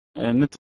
النت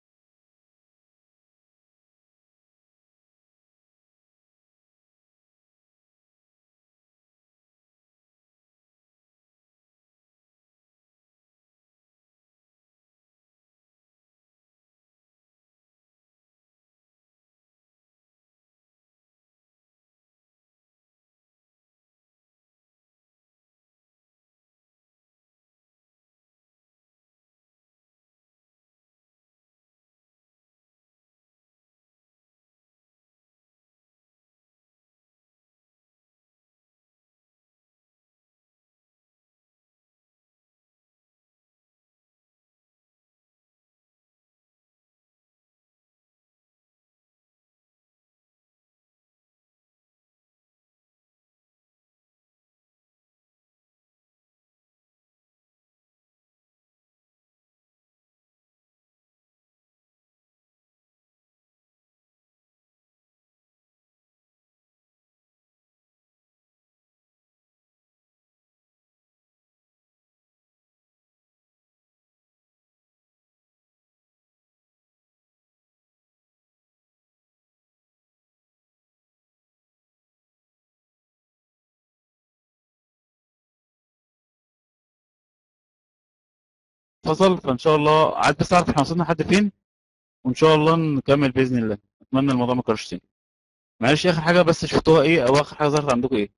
فصل فان شاء الله عايز بس اعرف احنا وصلنا لحد فين وان شاء الله نكمل باذن الله اتمنى الموضوع ما يكررش تاني معلش اخر حاجه بس شفتوها ايه او اخر حاجه ظهرت عندكم ايه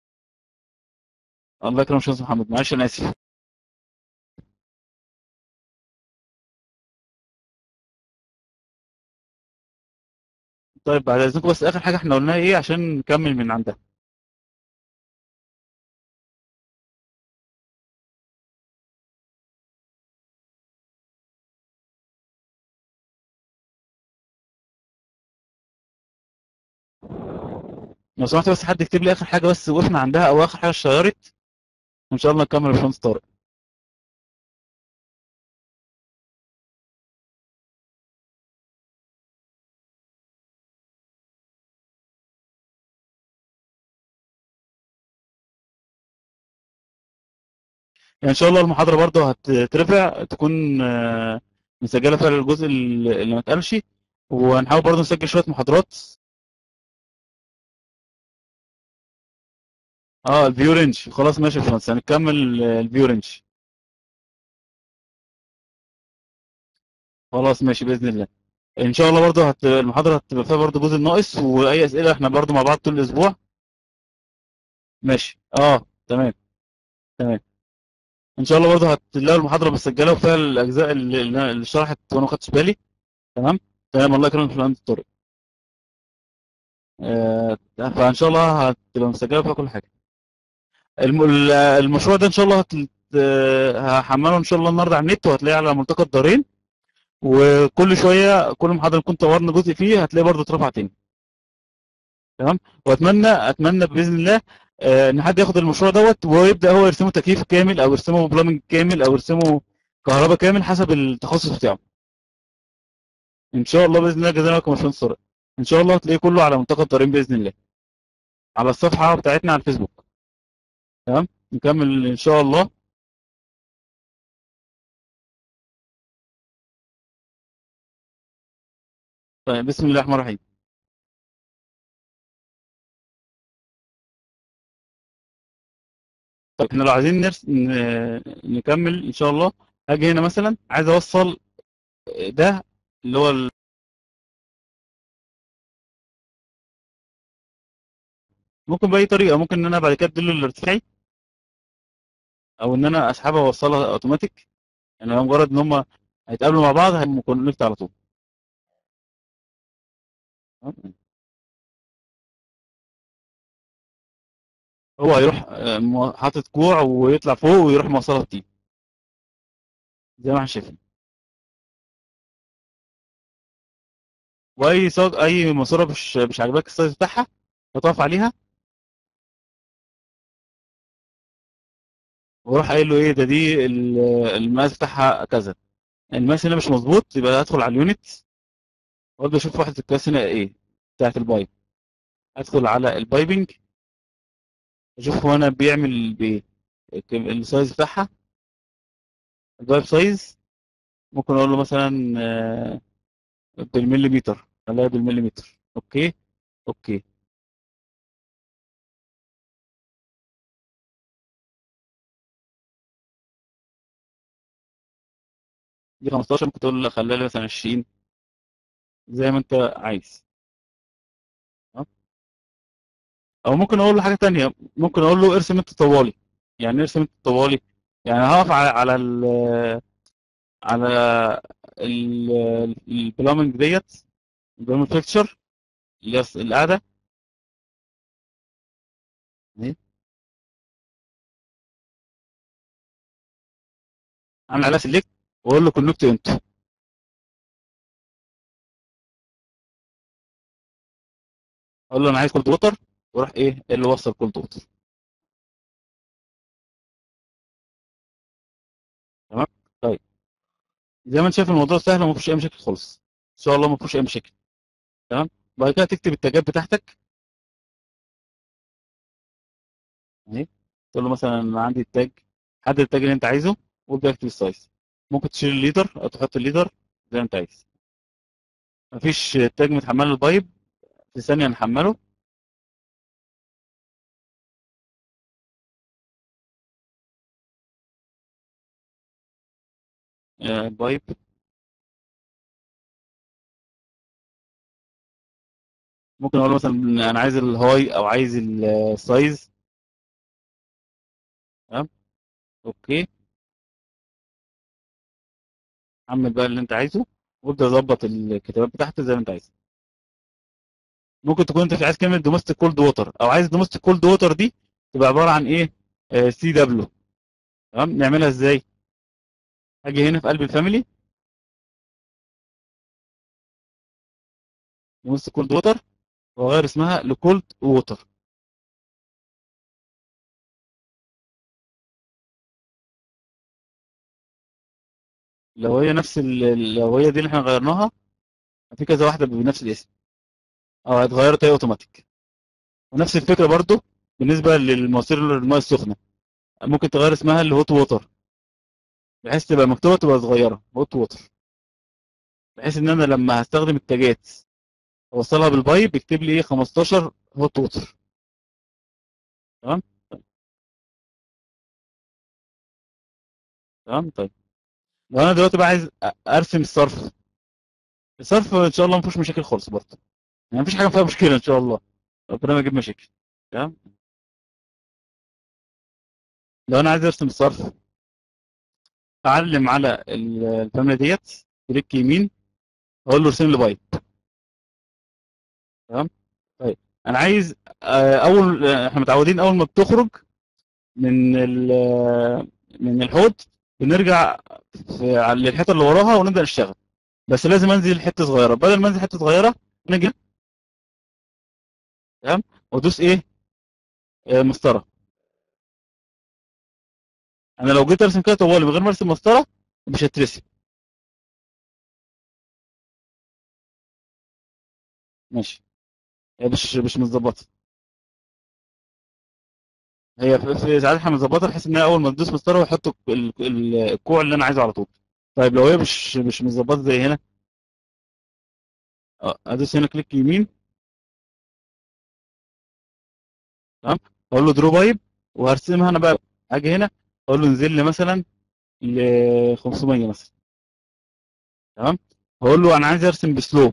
الله يكرم شمس محمد معلش انا اسف طيب بعد اذنكم بس اخر حاجه احنا قلناها ايه عشان نكمل من عندها لو سمحت بس حد يكتب لي اخر حاجه بس وقفنا عندها او اخر حاجه اشتغلت وان شاء الله نكمل باشمهندس طارق يعني ان شاء الله المحاضره برضه هترفع تكون آه، مسجله فيها الجزء اللي اللي ما اتقالش وهنحاول برضه نسجل شويه محاضرات اه الفيو رينج خلاص ماشي يا باشمهندس هنكمل آه، الفيو رينج خلاص ماشي باذن الله ان شاء الله برضه هت... المحاضره هتبقى فيها برضه جزء ناقص واي اسئله احنا برضه مع بعض طول الاسبوع ماشي اه تمام تمام ان شاء الله برضه هتلاقوا المحاضره مسجله وفيها الاجزاء اللي, اللي شرحت وانا ما خدتش بالي تمام تمام الله يكرمك في الهندسه طارق آه فان شاء الله هتبقى مسجله فيها كل حاجه الم... ال- المشروع ده ان شاء الله هت... آه، هحمله ان شاء الله النهارده على النت وهتلاقيه على ملتقى الدارين وكل شويه كل محاضره نكون طورنا جزء فيه هتلاقيه برضه اترفع تاني تمام واتمنى اتمنى باذن الله آه، ان حد ياخد المشروع دوت ويبدا هو يرسمه تكييف كامل او يرسمه بلامنج كامل او يرسمه كهرباء كامل حسب التخصص بتاعه ان شاء الله باذن الله جزانا لكم باشمهندس طارق ان شاء الله هتلاقيه كله على منتقى الدارين باذن الله على الصفحه بتاعتنا على الفيسبوك تمام نكمل ان شاء الله طيب بسم الله الرحمن الرحيم طيب احنا لو عايزين نرس... ن- نكمل ان شاء الله هاجي هنا مثلا عايز اوصل ده اللي هو ال... ممكن بأي طريقة ممكن ان انا بعد كده اديله الارتفاعي او ان انا اسحبها واوصلها اوتوماتيك يعني هو مجرد ان هم هيتقابلوا مع بعض هيبقوا كونكت على طول تمام؟ هو هيروح آه، مو- حاطط كوع ويطلع فوق ويروح موصلها بتي زي ما احنا شايفين واي صاج اي ماسوره مش مش عاجباك السايز بتاعها هتقف عليها واروح قايل له ايه ده دي ال- المقاس بتاعها كذا المقاس هنا مش مظبوط يبقى ادخل على اليونت وابدا اشوف وحده القياس هنا ايه بتاعت البايب ادخل على البايبنج اشوف هو انا بيعمل بايه السايز بتاعها البايب سايز ممكن اقول له مثلا آه، بالمليمتر خليها بالمليمتر اوكي اوكي دي 15 ممكن تقول له خليها لي مثلا 20 زي ما انت عايز اه او ممكن اقول له حاجه تانية ممكن اقول له ارسم انت طوالي يعني ارسم انت طوالي يعني هقف على على ال على البلامنج ديت البلامنج فيكتشر اللي هي القاعده اهي اعمل عليها سيلكت واقول له كونكت انت اقول له انا عايز كولد ووتر واروح ايه اللي وصل كولد ووتر تمام طيب زي ما انت شايف الموضوع سهل وما فيهوش اي مشاكل خالص ان شاء الله ما فيهوش اي مشاكل تمام بعد كده تكتب التاجات بتاعتك اهي تقول له مثلا انا عندي التاج حدد التاج اللي انت عايزه وابدا اكتب السايز ممكن تشيل الليدر او تحط الليدر زي ما انت عايز مفيش تاج متحمل البايب في ثانيه نحمله آه، بايب ممكن اقول له مثلا انا عايز الهاي او عايز السايز تمام اوكي عمل بقى اللي انت عايزه وابدا ظبط الكتابات بتاعته زي ما انت عايز ممكن تكون انت في عايز كلمه دومستيك كولد ووتر او عايز دومستيك كولد ووتر دي تبقى عباره عن ايه سي دبليو تمام نعملها ازاي اجي هنا في قلب الفاميلي دومستيك كولد ووتر واغير اسمها لكولد ووتر لو هي نفس ال- لو هي دي اللي احنا غيرناها في كذا واحده بنفس الاسم اه اتغيرت هي اوتوماتيك ونفس الفكره برضو بالنسبه للمواسير الماء السخنه ممكن تغير اسمها لهوت ووتر بحيث تبقى مكتوبه تبقى صغيره هوت ووتر بحيث ان انا لما هستخدم التاجات اوصلها بالبايب يكتب لي ايه 15 هوت ووتر تمام تمام طيب لو انا دلوقتي بقى عايز أ- ارسم الصرف الصرف ان شاء الله ما فيهوش مشاكل خالص برضه يعني مفيش حاجه فيها مشكله ان شاء الله ربنا ما يجيب مشاكل تمام لو انا عايز ارسم الصرف اعلم على ال- الفاميلي ديت كليك يمين اقول له ارسم لي بايب تمام طيب انا عايز آه، اول آه، احنا متعودين اول ما بتخرج من ال- آه، من الحوض بنرجع في على الحته اللي وراها ونبدا نشتغل بس لازم انزل حته صغيره بدل ما انزل حته صغيره نجي تمام وادوس ايه آه، مسطره انا لو جيت ارسم كده طوالي من غير ما ارسم مسطره مش هترسم ماشي هي مش مش متظبطه هي في في ساعات احنا بنظبطها بحيث ان هي اول ما تدوس مسطره ويحط ال- ال- الكوع اللي انا عايزه على طول طيب لو هي مش مش متظبطه زي هنا اه ادوس هنا كليك يمين تمام اقول له درو بايب وهرسمها انا بقى اجي هنا اقول له انزل لي مثلا ل 500 مثلا تمام هقول له انا عايز ارسم بسلوب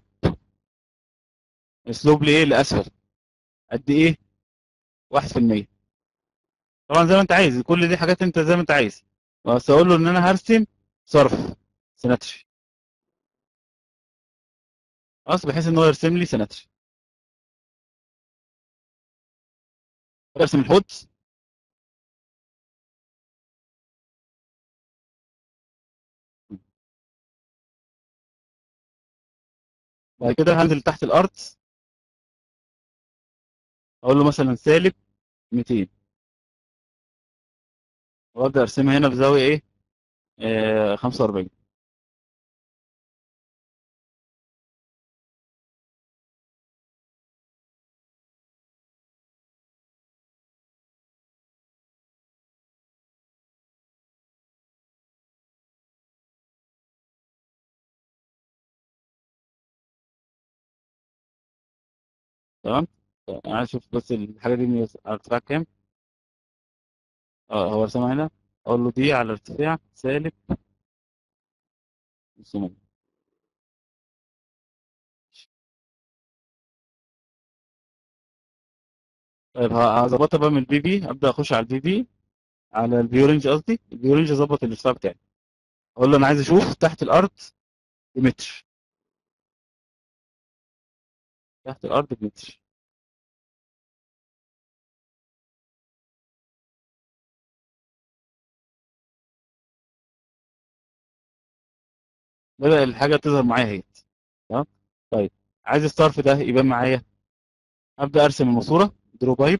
اسلوب لايه لاسفل قد ايه 1% طبعا زي ما انت عايز كل دي حاجات انت زي ما انت عايز بس اقول له ان انا هرسم صرف سيناتري خلاص بحيث ان هو يرسم لي سيناتري ارسم الحوض بعد كده هنزل تحت الارض اقول له مثلا سالب 200 وابدا ارسمها هنا بزاويه ايه آه 45 تمام انا عايز اشوف بس الحاجه دي من ارتفاع كام اه هو رسمها هنا اقول له دي على ارتفاع سالب 500 طيب ه- هظبطها بقى من البي بي ابدا اخش على البي بي على الفيو رينج قصدي الفيو رينج اظبط الارتفاع بتاعي اقول له انا عايز اشوف تحت الارض بمتر تحت الارض بمتر بدأ الحاجة تظهر معايا اهي تمام طيب عايز الصرف ده يبان معايا ابدا ارسم الماسوره درو بايب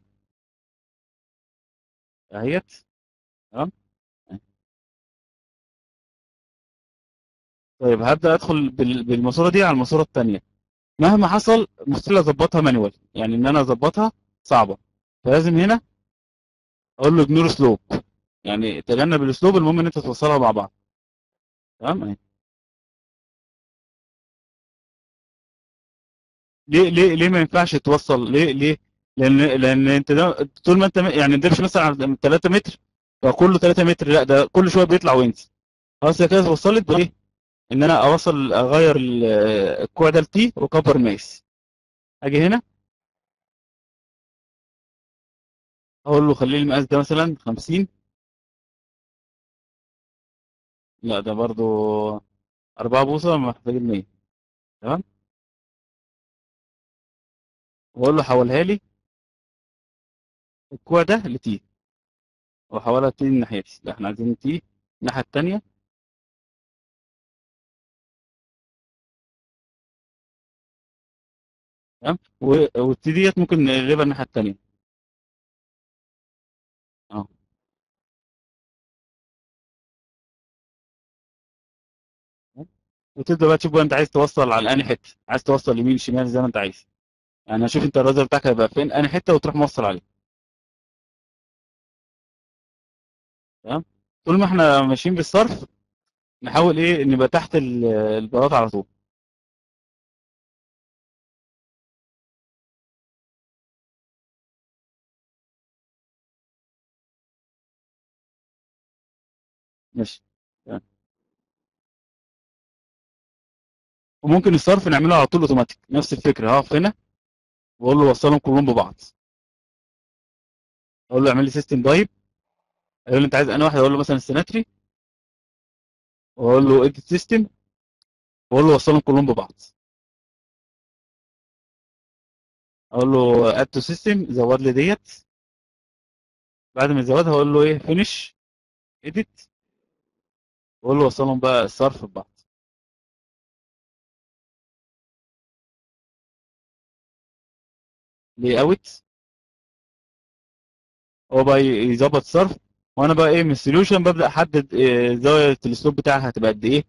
اهيت تمام طيب هبدا ادخل بال- بالماسوره دي على الماسوره الثانيه مهما حصل مستحيل اظبطها مانوال يعني ان انا اظبطها صعبه فلازم هنا اقول له اجنور سلوب يعني تجنب الاسلوب المهم ان انت توصلها مع بعض تمام اهي ليه ليه ليه ما ينفعش توصل ليه ليه لان لان انت ده طول ما انت م- يعني الدبش مثلا على 3 متر فكله 3 متر لا ده كل شويه بيطلع وينزل خلاص هي كده وصلت بايه ان انا اوصل اغير ال- الكوع ده لتي وكبر ماس اجي هنا اقول له خلي لي المقاس ده مثلا 50 لا ده برضو 4 بوصه محتاج 100 تمام واقول له حولها لي الكوع ده لتي واحولها تي الناحيه دي لا احنا عايزين تي الناحيه الثانيه تمام و- والتي ديت ممكن نقلبها الناحيه الثانيه اه وتبدا بقى تشوف بقى انت عايز توصل على انهي حته عايز توصل يمين شمال زي ما انت عايز يعني شوف انت الرازر بتاعك هيبقى فين انهي حته وتروح موصل عليه تمام طول ما احنا ماشيين بالصرف نحاول ايه نبقى تحت ال- البلاط على طول ماشي تمام. وممكن الصرف نعمله على طول اوتوماتيك نفس الفكره هقف هنا واقول له وصلهم كلهم ببعض اقول له اعمل لي سيستم بايب يقول لي انت عايز انا واحد اقول له مثلا السيناتري واقول له اديت سيستم واقول له وصلهم كلهم ببعض اقول له اد تو سيستم زود لي ديت بعد ما يزودها اقول له ايه فينش اديت واقول له وصلهم بقى الصرف ببعض لي اوت هو بقى ي- يظبط الصرف وانا بقى ايه من السوليوشن ببدا احدد إيه زاويه الاسلوب بتاعها هتبقى قد ايه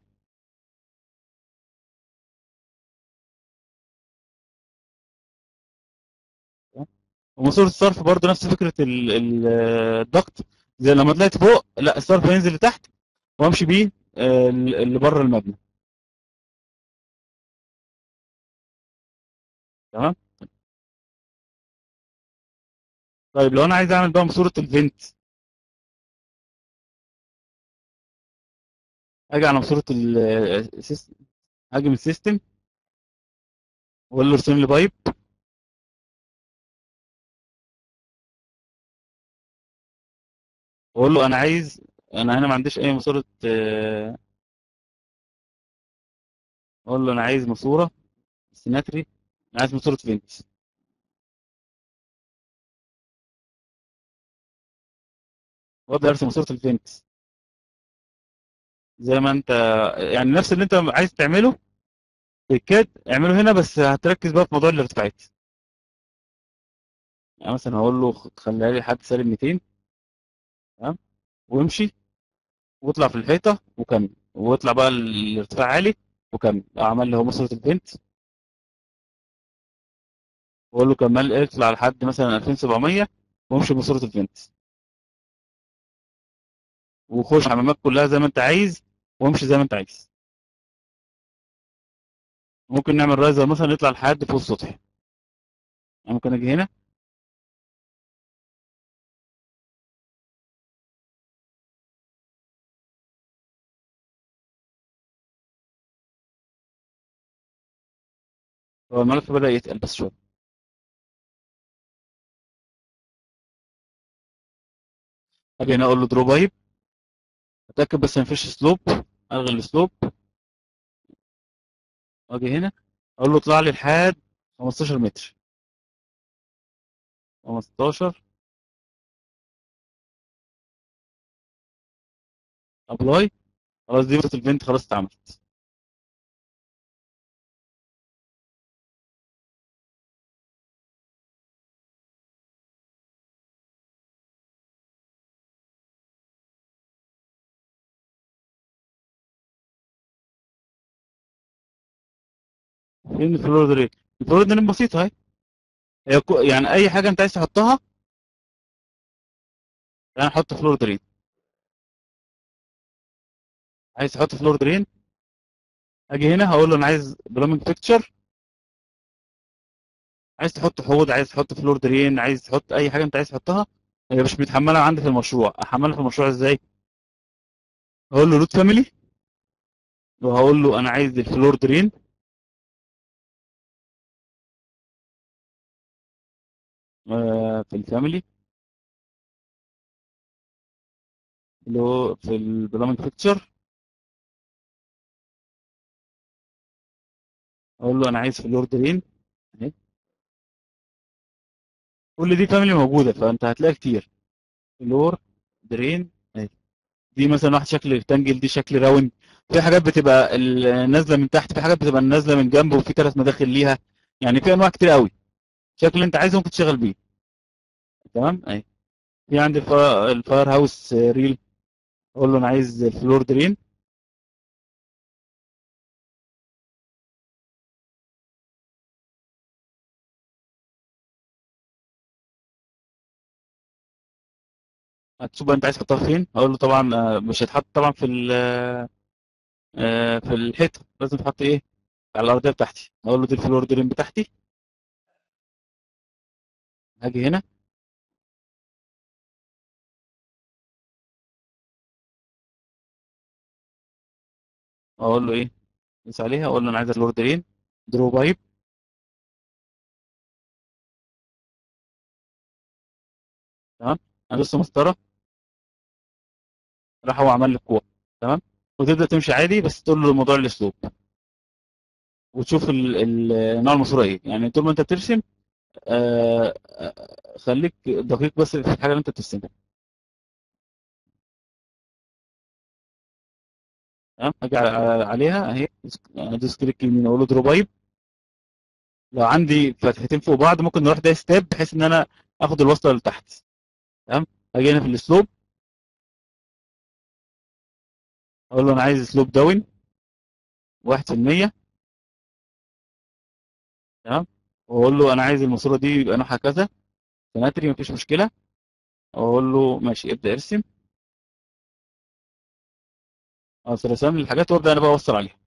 وماسوره الصرف برضو نفس فكره ال- ال- الضغط زي لما طلعت فوق لا الصرف هينزل لتحت وامشي بيه آه، اللي بره المبنى تمام طيب لو انا عايز اعمل بقى ماسوره الفنت اجي على ماسوره السيستم اجي من السيستم واقول له ارسم لي بايب واقول له انا عايز انا هنا ما عنديش اي ماسوره آه، اقول له انا عايز ماسوره سيناتري انا عايز ماسوره فينت وابدا ارسم ماسوره الفينت زي ما انت يعني نفس اللي انت عايز تعمله في الكاد اعمله هنا بس هتركز بقى في موضوع الارتفاعات يعني مثلا هقول له خليها لي لحد سالب 200 تمام وامشي واطلع في الحيطه وكمل واطلع بقى الارتفاع عالي وكمل عمل لي هو ماسوره الفينت واقول له كمل اطلع لحد مثلا 2700 وامشي بماسوره الفينت وخش حمامات كلها زي ما انت عايز وامشي زي ما انت عايز ممكن نعمل رايزر مثلا يطلع لحد فوق السطح أنا ممكن اجي هنا هو الملف بدأ يتقل بس شوية اجي هنا اقول له درو بايب اتاكد بس مفيش سلوب الغي السلوب واجي هنا اقول له اطلع لي لحد 15 متر 15 ابلاي خلاص دي بس الفنت خلاص اتعملت فين الفلور درين الفلور درين بسيطه اهي هي كو- يعني اي حاجه انت عايز تحطها يعني حط فلور درين عايز تحط فلور درين اجي هنا هقول له انا عايز بلومينج بيكتشر عايز تحط حوض عايز تحط فلور درين عايز تحط اي حاجه انت عايز تحطها هي مش متحمله عندي في المشروع احملها في المشروع ازاي هقول له روت فاميلي وهقول له انا عايز الفلور درين آه، في الفاميلي اللي هو في البلومينج بيكتشر اقول له انا عايز فلور درين اهي كل دي فاميلي موجوده فانت هتلاقي كتير فلور درين اهي دي مثلا واحد شكل ريكتانجل دي شكل راوند في حاجات بتبقى ال- نازله من تحت في حاجات بتبقى نازله من جنب وفي ثلاث مداخل ليها يعني في انواع كتير قوي الشكل اللي انت عايزه ممكن تشتغل بيه تمام اهي في عندي الفا- الفاير هاوس ريل اقول له انا عايز الفلور درين هتشوف بقى انت عايز تحطها فين اقول له طبعا آه، مش هتحط طبعا في ال- آه، في الحيطه لازم تحط ايه على الارضيه بتاعتي اقول له دي الفلور درين بتاعتي هاجي هنا اقول له ايه بس عليها اقول له انا عايز الفلور درين درو بايب تمام ادوس مسطره راح هو عمل لي الكوع تمام وتبدا تمشي عادي بس تقول له موضوع الاسلوب وتشوف ال- ال- نوع الماسوره ايه يعني طول ما انت بترسم آه، آه، خليك دقيق بس في الحاجه اللي انت بترسمها تمام اجي على- عليها اهي ادوس كليك يمين اقول له درو بايب لو عندي فتحتين فوق بعض ممكن نروح ده ستيب بحيث ان انا اخد الوصله لتحت تمام اجي هنا في الاسلوب اقول له انا عايز سلوب داون 1% تمام واقول له انا عايز الماسوره دي يبقى نوعها كذا سناتري مفيش مشكله اقول له ماشي ابدا ارسم خلاص رسم لي الحاجات وابدا انا بقى اوصل عليها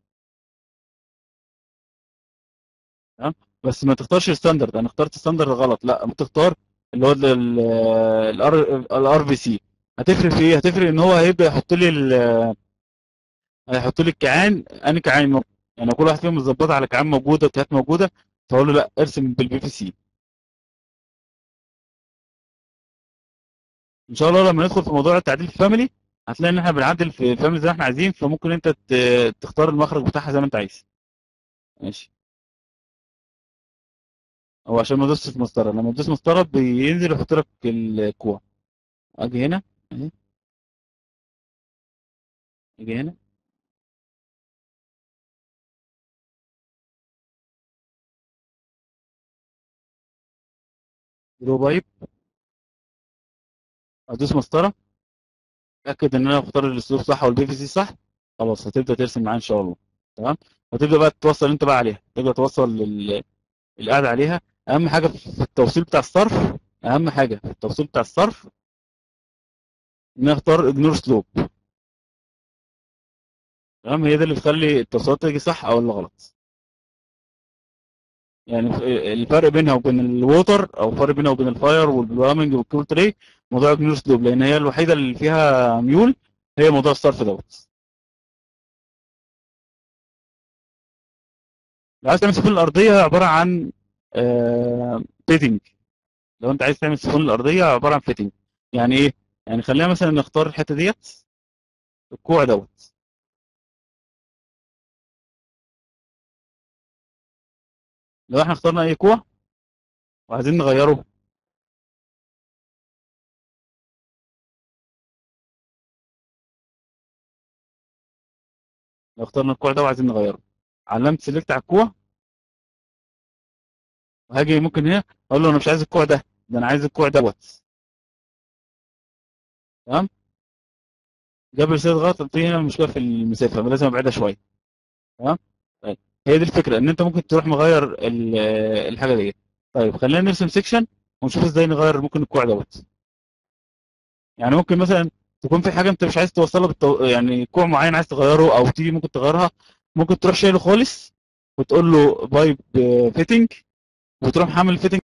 تمام بس ما تختارش الستاندرد انا اخترت الستاندرد غلط لا ممكن تختار اللي هو الار في سي هتفرق في ايه هتفرق ان هو هيبدا يحط لي ال- هيحط لي الكيعان انهي كيعان موجود. يعني كل واحد فيهم مظبطه على كيعان موجوده وكيات موجوده فاقول له لا ارسم بالبي في سي ان شاء الله لما ندخل في موضوع التعديل في الفاميلي هتلاقي ان احنا بنعدل في الفاميلي زي ما احنا عايزين فممكن انت ت- تختار المخرج بتاعها زي ما انت عايز ماشي هو عشان ما تدوسش في مسطره لما تدوس مسطره بينزل يحط لك الكوع اجي هنا اهي اجي هنا درو بايب ادوس مسطره اتاكد ان انا بختار الاسلوب صح والبي في سي صح خلاص هتبدا ترسم معايا ان شاء الله تمام هتبدا بقى توصل انت بقى عليها تبدا توصل لل- القاعده عليها اهم حاجه في التوصيل بتاع الصرف اهم حاجه في التوصيل بتاع الصرف ان أنا اختار اجنور سلوب تمام هي دي اللي بتخلي التوصيلات تيجي صح او اللي غلط يعني ف- الفرق بينها وبين الووتر او الفرق بينها وبين الفاير والبلوامنج والكول تري موضوع الجنوس لوب لان هي الوحيده اللي فيها ميول هي موضوع الصرف دوت لو عايز تعمل سفن الارضيه عباره عن فيتنج لو انت عايز تعمل سفن الارضيه عباره عن فيتنج يعني ايه يعني خلينا مثلا نختار الحته ديت الكوع دوت لو احنا اخترنا اي كوع وعايزين نغيره لو اخترنا الكوع ده وعايزين نغيره علمت سيلكت على الكوع وهاجي ممكن هنا اقول له انا مش عايز الكوع ده ده انا عايز الكوع دوت تمام جاب رساله غلط قلت هنا المشكله في المسافه لازم ابعدها شويه تمام طيب هي دي الفكره ان انت ممكن تروح مغير ال- الحاجه دي طيب خلينا نرسم سيكشن ونشوف ازاي نغير ممكن الكوع دوت يعني ممكن مثلا تكون في حاجه انت مش عايز توصلها بالتو... يعني كوع معين عايز تغيره او تيجي ممكن تغيرها ممكن تروح شايله خالص وتقول له بايب فيتنج وتروح حامل الفيتنج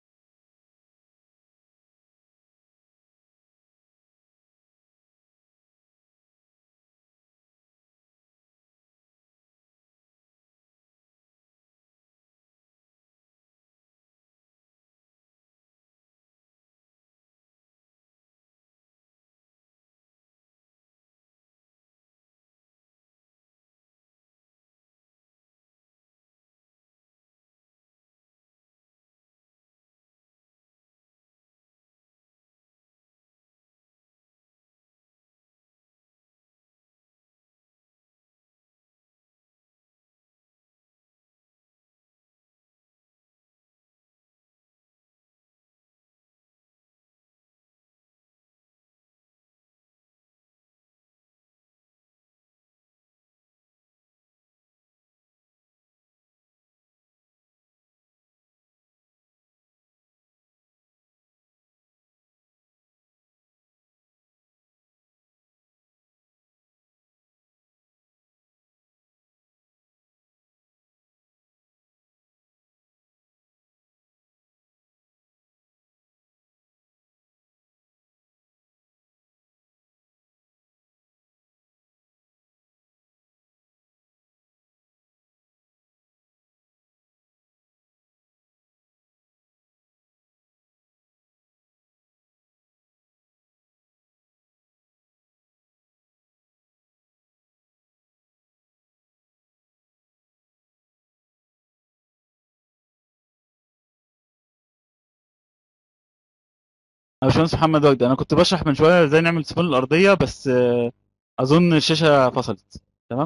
يا باشمهندس محمد وجدي انا كنت بشرح من شويه ازاي نعمل سفن الارضيه بس آه، اظن الشاشه فصلت تمام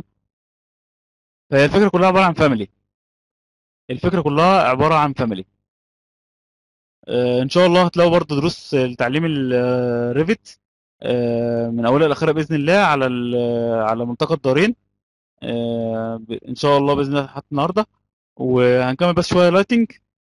فهي الفكره كلها عباره عن فاميلي الفكره كلها عباره عن فاميلي ان شاء الله هتلاقوا برضه دروس لتعليم الريفت من اولها لاخرها باذن الله على ال- على ملتقى الدارين آه، ب- ان شاء الله باذن الله حتى النهارده وهنكمل بس شويه لايتنج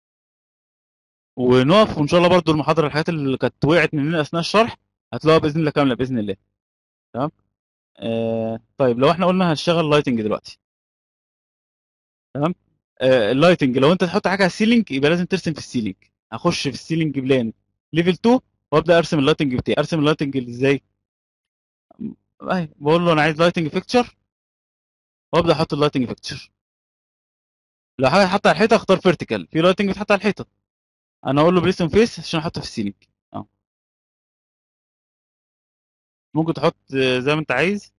ونقف وان شاء الله برضو المحاضره الحاجات اللي كانت وقعت مننا اثناء الشرح هتلاقوها باذن الله كامله باذن الله تمام آه طيب لو احنا قلنا هنشتغل لايتنج دلوقتي تمام آه اللايتنج لو انت تحط حاجه على السيلينج يبقى لازم ترسم في السيلينج هخش في السيلينج بلان ليفل 2 وابدا ارسم اللايتنج بتاعي ارسم اللايتنج ازاي اهي بقول له انا عايز لايتنج فيكتشر وابدا احط اللايتنج فيكتشر لو حاجه حاطه على الحيطه اختار فيرتيكال في لايتنج بتحط على الحيطه انا اقول له بريسم فيس عشان احطه في السيلينج اه ممكن تحط آه، زي ما انت عايز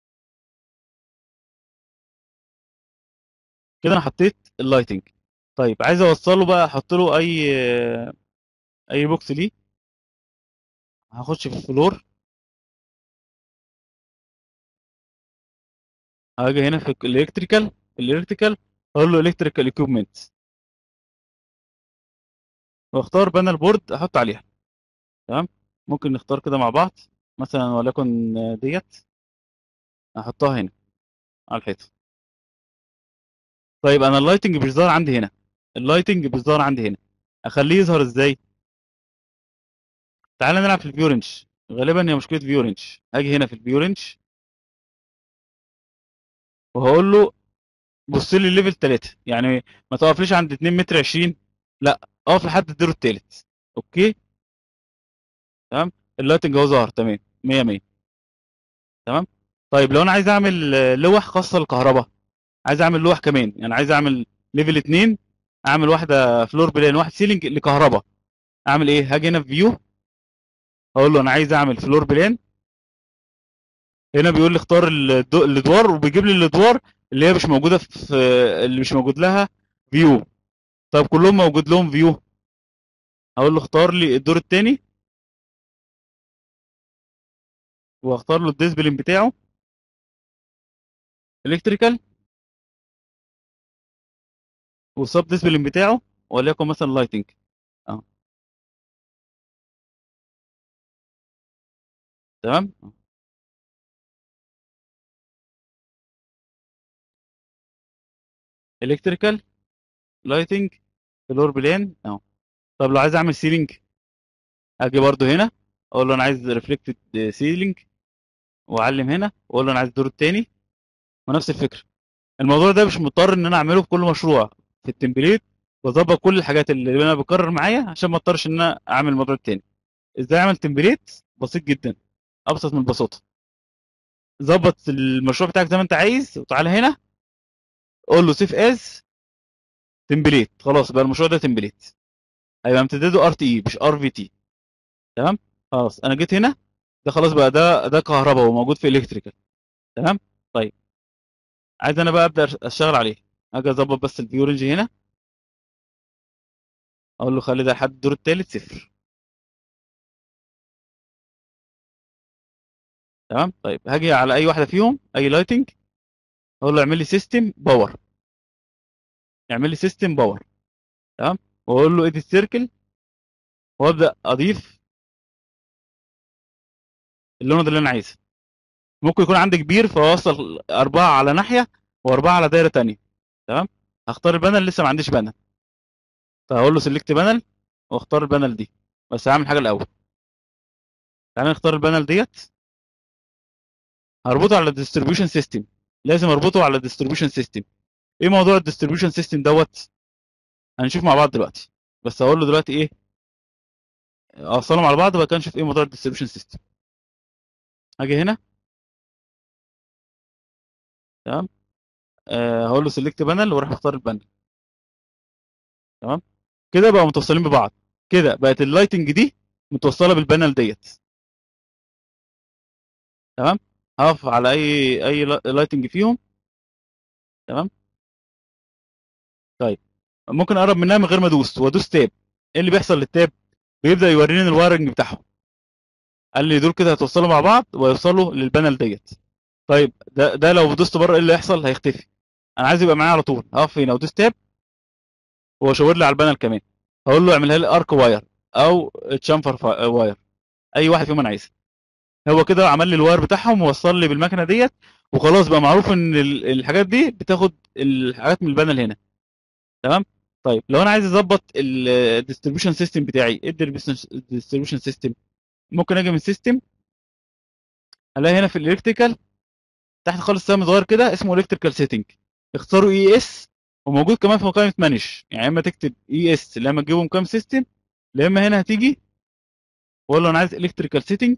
كده انا حطيت اللايتنج طيب عايز اوصله بقى احط له اي اي بوكس ليه هخش في الفلور هاجي هنا في الالكتريكال الالكتريكال اقول له الكتريكال ايكويبمنت واختار بانل بورد احط عليها تمام ممكن نختار كده مع بعض مثلا وليكن ديت احطها هنا على الحيطه طيب انا اللايتنج مش ظاهر عندي هنا اللايتنج مش ظاهر عندي هنا اخليه يظهر ازاي تعالى نلعب في الفيو رينج غالبا هي مشكله فيو رينج هاجي هنا في الفيو رينج وهقول له بص لي ليفل 3 يعني ما توقفليش عند 2 متر 20 لا اقف لحد الدور الثالث اوكي تمام اللايتنج اهو ظهر تمام 100 100 تمام طيب لو انا عايز اعمل آه، لوح خاصه للكهرباء عايز اعمل لوح كمان يعني عايز اعمل ليفل 2 اعمل واحده فلور بلان واحد سيلينج لكهرباء اعمل ايه هاجي هنا في فيو اقول له انا عايز اعمل فلور بلان هنا بيقول لي اختار الدو- الادوار وبيجيب لي الادوار اللي هي مش موجوده في اللي مش موجود لها فيو طيب كلهم موجود لهم فيو هقول له اختار لي الدور الثاني واختار له الديسبلين بتاعه الكتريكال والسب ديسبلين بتاعه وليكن مثلا لايتنج اه تمام الكتريكال لايتنج فلور بلان اهو طب لو عايز اعمل سيلينج اجي برضو هنا اقول له انا عايز ريفلكتد سيلينج واعلم هنا واقول له انا عايز الدور الثاني ونفس الفكره الموضوع ده مش مضطر ان انا اعمله في كل مشروع في التمبليت بظبط كل الحاجات اللي انا بكرر معايا عشان ما اضطرش ان انا اعمل الموضوع التاني ازاي اعمل تمبليت بسيط جدا ابسط من البساطه ظبط المشروع بتاعك زي ما انت عايز وتعالى هنا قول له سيف از تمبليت خلاص بقى المشروع ده تمبليت هيبقى امتداده ار تي اي مش ار في تي تمام خلاص انا جيت هنا ده خلاص بقى ده ده كهرباء وموجود في الكتريكال تمام طيب عايز انا بقى ابدا اشتغل عليه اجي اظبط بس الفيو رينج هنا اقول له خلي ده لحد الدور الثالث صفر تمام طيب هاجي على اي واحده فيهم اي لايتنج اقول له اعمل لي سيستم باور اعمل لي سيستم باور تمام واقول له اديت سيركل وابدا اضيف اللون اللي انا عايزه ممكن يكون عندي كبير فاوصل اربعه على ناحيه واربعه على دايره تانية تمام هختار البانل لسه ما عنديش بانل فهقول له سيلكت بانل واختار البانل دي بس هعمل حاجه الاول تعالى نختار البانل ديت هربطه على الديستريبيوشن سيستم لازم اربطه على الديستريبيوشن سيستم ايه موضوع الديستريبيوشن سيستم دوت هنشوف مع بعض دلوقتي بس هقول له دلوقتي ايه اوصلهم على بعض بقى كده نشوف ايه موضوع الديستريبيوشن سيستم هاجي هنا تمام آه هقول له سيلكت بانل واروح اختار البانل تمام كده بقى متوصلين ببعض كده بقت اللايتنج دي متوصله بالبانل ديت تمام هقف على اي اي لايتنج فيهم تمام طيب ممكن اقرب منها من غير ما ادوس وادوس تاب ايه اللي بيحصل للتاب بيبدا يوريني الوايرنج بتاعهم قال لي دول كده هتوصلوا مع بعض ويوصلوا للبانل ديت طيب ده ده لو دوست بره ايه اللي هيحصل هيختفي انا عايز يبقى معايا على طول هقف هنا وادوس تاب وهو شاور لي على البانل كمان هقول له اعملها لي ارك واير او تشامفر واير اي واحد فيهم انا عايزها هو كده عمل لي الواير بتاعهم ووصل لي بالمكنه ديت وخلاص بقى معروف ان ال- الحاجات دي بتاخد الحاجات من البانل هنا تمام طيب لو انا عايز اظبط الديستريبيوشن سيستم بتاعي ايه الديستريبيوشن سيستم ممكن اجي من سيستم الاقي هنا في الالكتريكال تحت خالص سهم صغير كده اسمه الكتريكال سيتنج اختاروا اي اس وموجود كمان في قائمه مانج يعني اما تكتب اي اس لما تجيبه مكان سيستم يا اما هنا هتيجي واقول له انا عايز الكتريكال سيتنج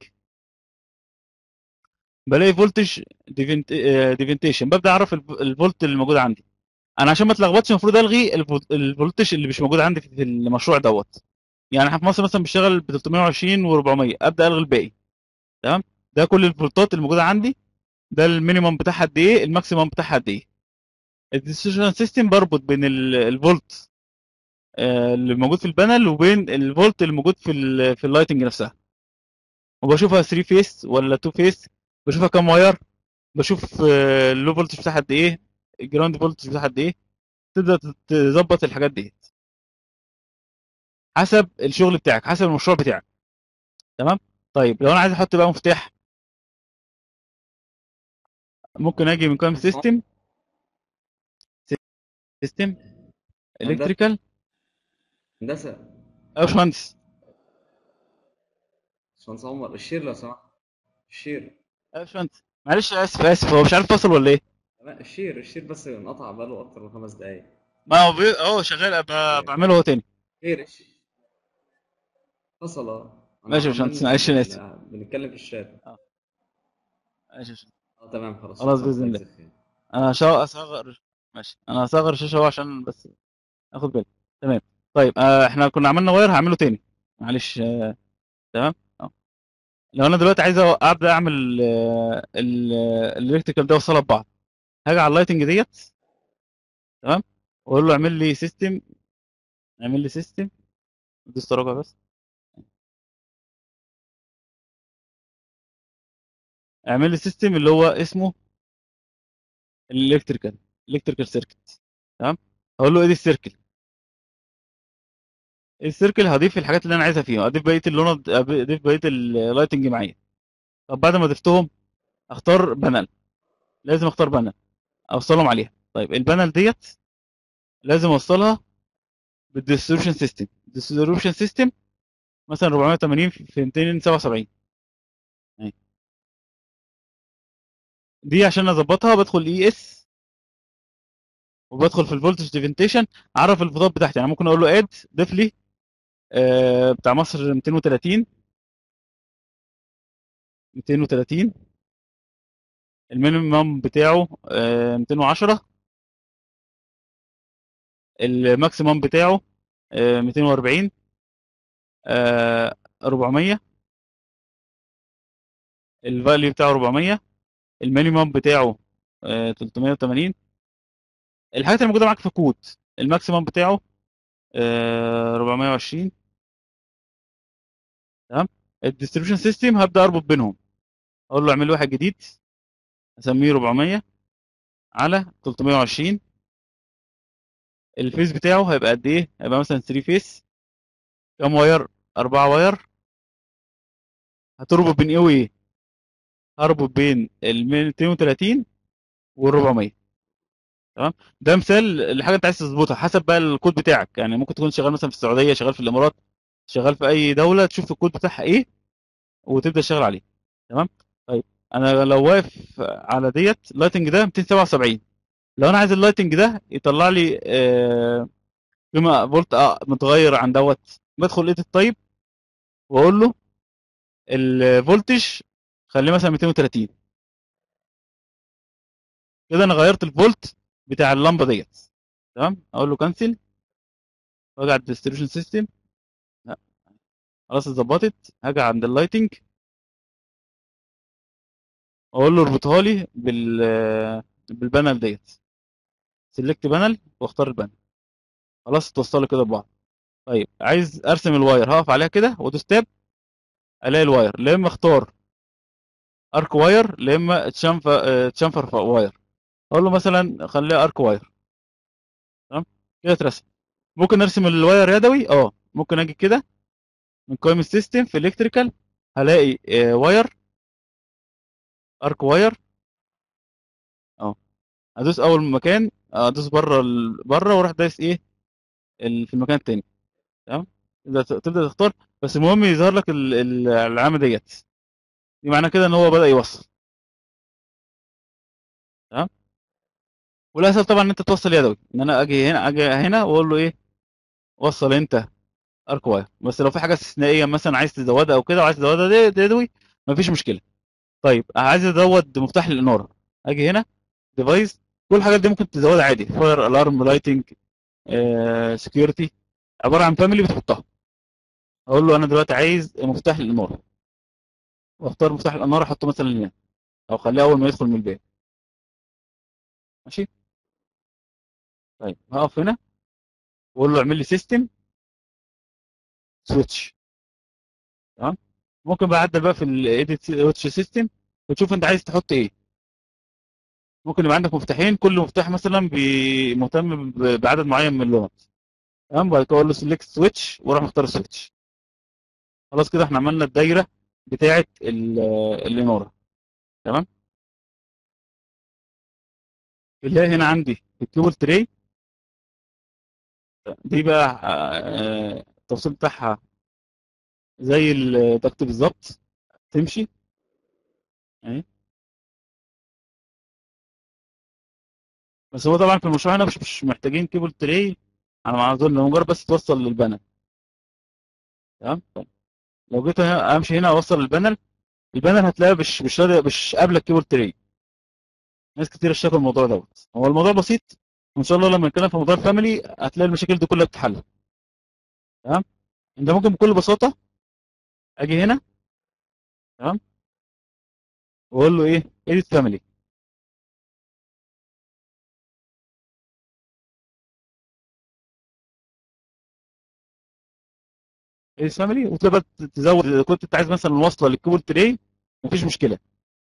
بلاقي فولتج ديفنتيشن ببدا اعرف الف- الفولت اللي موجود عندي انا عشان ما اتلخبطش المفروض الغي الفول- الفولتج اللي مش موجود عندي في المشروع دوت يعني احنا في مصر مثلا بنشتغل ب 320 و400 ابدا الغي الباقي تمام ده كل الفولتات اللي موجوده عندي ده المينيمم بتاعها قد ايه الماكسيمم بتاعها قد ايه الديستريبيوشن سيستم بربط بين ال- الفولت آه، اللي موجود في البانل وبين الفولت اللي موجود في ال في اللايتنج نفسها وبشوفها 3 فيس ولا 2 فيس بشوفها كام واير بشوف آه، اللو فولتج بتاعها قد ايه الجراوند فولتج بتاعها قد ايه تبدا تظبط الحاجات دي حسب الشغل بتاعك حسب المشروع بتاعك تمام طيب لو انا عايز احط بقى مفتاح ممكن اجي من قائمه سيستم سيستم الكتريكال هندسة يا باشمهندس باشمهندس عمر الشير لو سمحت الشير يا باشمهندس معلش اسف اسف هو مش عارف فاصل ولا ايه لا الشير الشير بس انقطع بقاله اكتر من خمس دقايق ما هو بي... هو شغال ب... طيب بعمله هو تاني خير الشير فصل اه انا ماشي يا باشمهندس عمالين معلش انا اسف بن... بنتكلم في الشات اه ماشي يا باشمهندس. اه تمام خلاص خلاص فصل باذن الله الله يجزيك خير انا هشا- هصغر ماشي انا هصغر الشاشه اهو عشان بس اخد بالي تمام طيب آه احنا كنا عملنا واير هعمله تاني معلش آه تمام اه لو انا دلوقتي عايز أ- ابدا اعمل آه الالكتريكال ده اوصلها ببعض هاجي على اللايتنج ديت تمام واقول له اعمل لي سيستم اعمل لي سيستم دوس تراجع بس اعمل لي سيستم اللي هو اسمه الالكتريكال الكتريكال سيركت تمام هقول له ايه دي السيركل السيركل هضيف الحاجات اللي انا عايزها فيها اضيف بقيه اللون اضيف بقيه اللايتنج معايا طب بعد ما ضفتهم اختار بانل لازم اختار بانل اوصلهم عليها طيب البانل ديت لازم اوصلها بالديستريبيوشن سيستم الديستريبيوشن سيستم مثلا 480 في 277 أهي. دي عشان اظبطها بدخل اي اس وبدخل في الفولتج ديفنتيشن اعرف الفولتات بتاعتي يعني ممكن اقول له اد ضيف لي آه بتاع مصر 230 230 المينيمم بتاعه آه 210 الماكسيمم بتاعه آه 240 آه 400 الفاليو بتاعه 400 المينيمم بتاعه آه 380 الحاجات اللي موجوده معاك في كود الماكسيمم بتاعه آه 420 تمام الديستريبيوشن سيستم هبدا اربط بينهم اقول له اعمل واحد جديد اسميه 400 على 320 الفيس بتاعه هيبقى قد ايه هيبقى مثلا 3 فيس كام واير 4 واير هتربط بين ايه وايه هربط بين ال 230 وال 400 تمام ده مثال لحاجه انت عايز تظبطها حسب بقى الكود بتاعك يعني ممكن تكون شغال مثلا في السعوديه شغال في الامارات شغال في اي دوله تشوف الكود بتاعها ايه وتبدا تشتغل عليه تمام طيب انا لو واقف على ديت اللايتنج ده 277 لو انا عايز اللايتنج ده يطلع لي آه، قيمه فولت آه، متغير عن دوت بدخل ايديت طيب واقول له الفولتج خليه مثلا 230 كده انا غيرت الفولت بتاع اللمبه ديت تمام اقول له كانسل واجي على الديستريبيوشن سيستم خلاص اتظبطت هاجي عند اللايتنج اقول له اربطها لي بال بالبانل ديت سيلكت بانل واختار البانل خلاص اتوصلوا كده ببعض طيب عايز ارسم الواير هقف عليها كده وادوس تاب الاقي الواير لا اما اختار ارك واير لا اما تشامفر تشامفر واير اقول له مثلا خليها ارك واير تمام كده اترسم ممكن ارسم الواير يدوي اه ممكن اجي كده من قائمه سيستم في الكتريكال هلاقي آه، واير ارك واير اه ادوس اول مكان ادوس بره ال... بره واروح دايس ايه ال... في المكان التاني تمام تبدا تبدا تختار بس المهم يظهر لك ال- ال- العلامه ديت دي معناه كده ان هو بدا يوصل تمام والاسهل طبعا ان انت توصل يدوي ان انا اجي هنا اجي هنا واقول له ايه وصل انت ارك واير بس لو في حاجه استثنائيه مثلا عايز تزودها او كده وعايز تزودها دي- دي يدوي مفيش مشكله طيب عايز ازود مفتاح الاناره اجي هنا ديفايس كل الحاجات دي ممكن تزودها عادي فاير الارم لايتنج سكيورتي عباره عن فاميلي بتحطها اقول له انا دلوقتي عايز مفتاح الاناره واختار مفتاح الاناره احطه مثلا هنا او خليه اول ما يدخل من الباب ماشي طيب هقف هنا واقول له اعمل لي سيستم سويتش تمام ممكن بقى اعدل بقى في الايديت سويتش سيستم وتشوف انت عايز تحط ايه ممكن يبقى عندك مفتاحين كل مفتاح مثلا بي- مهتم ب- بعدد معين من اللغات تمام بعد كده اقول له سيلكت سويتش واروح مختار سويتش خلاص كده احنا عملنا الدايره بتاعه ال- الاناره تمام اللي هي هنا عندي الكيبل تري دي بقى آه، التوصيل بتاعها زي الضغط بالظبط تمشي اهي بس هو طبعا في المشروع هنا مش مش محتاجين كيبل تري على ما اظن مجرد بس توصل للبانل تمام طيب. لو جيت هنا- امشي هنا اوصل البانل البانل هتلاقي مش مش راضي- مش قابله الكيبل تري ناس كتير اشتكوا الموضوع دوت هو الموضوع بسيط وان شاء الله لما نتكلم في موضوع الفاميلي هتلاقي المشاكل دي كلها بتتحل تمام انت ممكن بكل بساطه اجي هنا تمام واقول له ايه edit family edit family وتقدر تزود اذا كنت انت عايز مثلا وصله للكيبل تري مفيش مشكله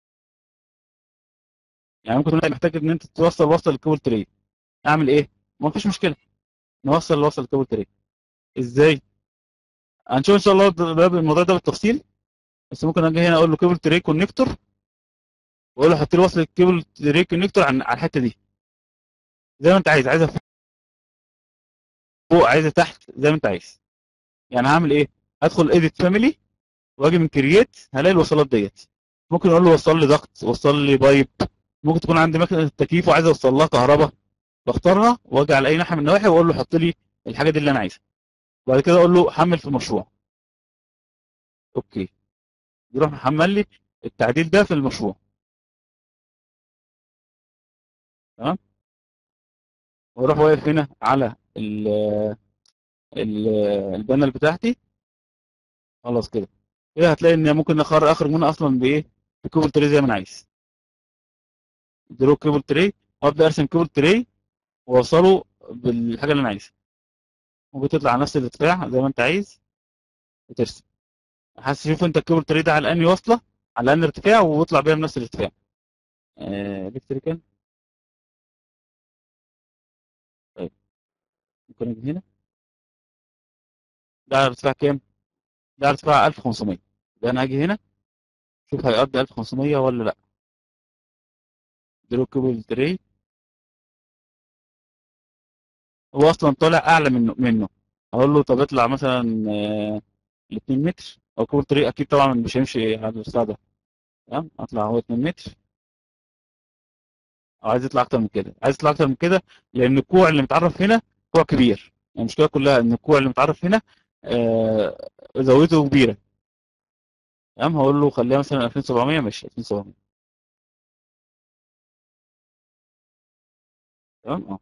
يعني ممكن تكون محتاج ان انت توصل وصله للكيبل تري اعمل ايه مفيش مشكله نوصل الوصله للكيبل تري ازاي هنشوف ان شاء الله ده- ده- الموضوع ده بالتفصيل بس ممكن اجي هنا اقول له كيبل تري كونكتور واقول له حط لي وصله الكيبل تري كونكتور عن- على الحته دي زي ما انت عايز عايزها فوق عايزها تحت زي ما انت عايز يعني هعمل ايه هدخل edit family واجي من كرييت هلاقي الوصلات ديت ممكن اقول له وصل لي ضغط وصل لي بايب ممكن تكون عندي مكنه تكييف وعايز اوصل لها كهرباء بختارها واجي على اي ناحيه من النواحي واقول له حط لي الحاجه دي اللي انا عايزها وبعد كده اقول له حمل في المشروع اوكي يروح محمل لي التعديل ده في المشروع تمام واروح واقف هنا على ال ال البانل بتاعتي خلاص كده كده هتلاقي ان ممكن اخر اخرج منها اصلا بايه بكيبل تري زي ما انا عايز درو كيبل تري وابدا ارسم كيبل تري واوصله بالحاجه اللي انا عايزها ممكن تطلع على نفس الارتفاع زي ما انت عايز وترسم حاسس شوف انت الكيبل تري ده على انهي وصله على انهي ارتفاع واطلع بيها بنفس الارتفاع آه الكتريكال طيب ممكن اجي هنا ده على ارتفاع كام؟ ده على ارتفاع 1500 ده انا هاجي هنا شوف هيقضي 1500 ولا لا درو كيبل تري هو اصلا طالع اعلى منه منه اقول له طب اطلع مثلا آه، ل 2 متر او كيبل تري اكيد طبعا مش هيمشي على الارتفاع ده تمام اطلع هو 2 متر او عايز يطلع اكتر من كده عايز يطلع اكتر من كده لان الكوع اللي متعرف هنا كوع كبير يعني المشكله كلها ان الكوع اللي متعرف هنا آه، زاويته كبيره تمام هقول له خليها مثلا 2700 ماشي 2700 تمام اه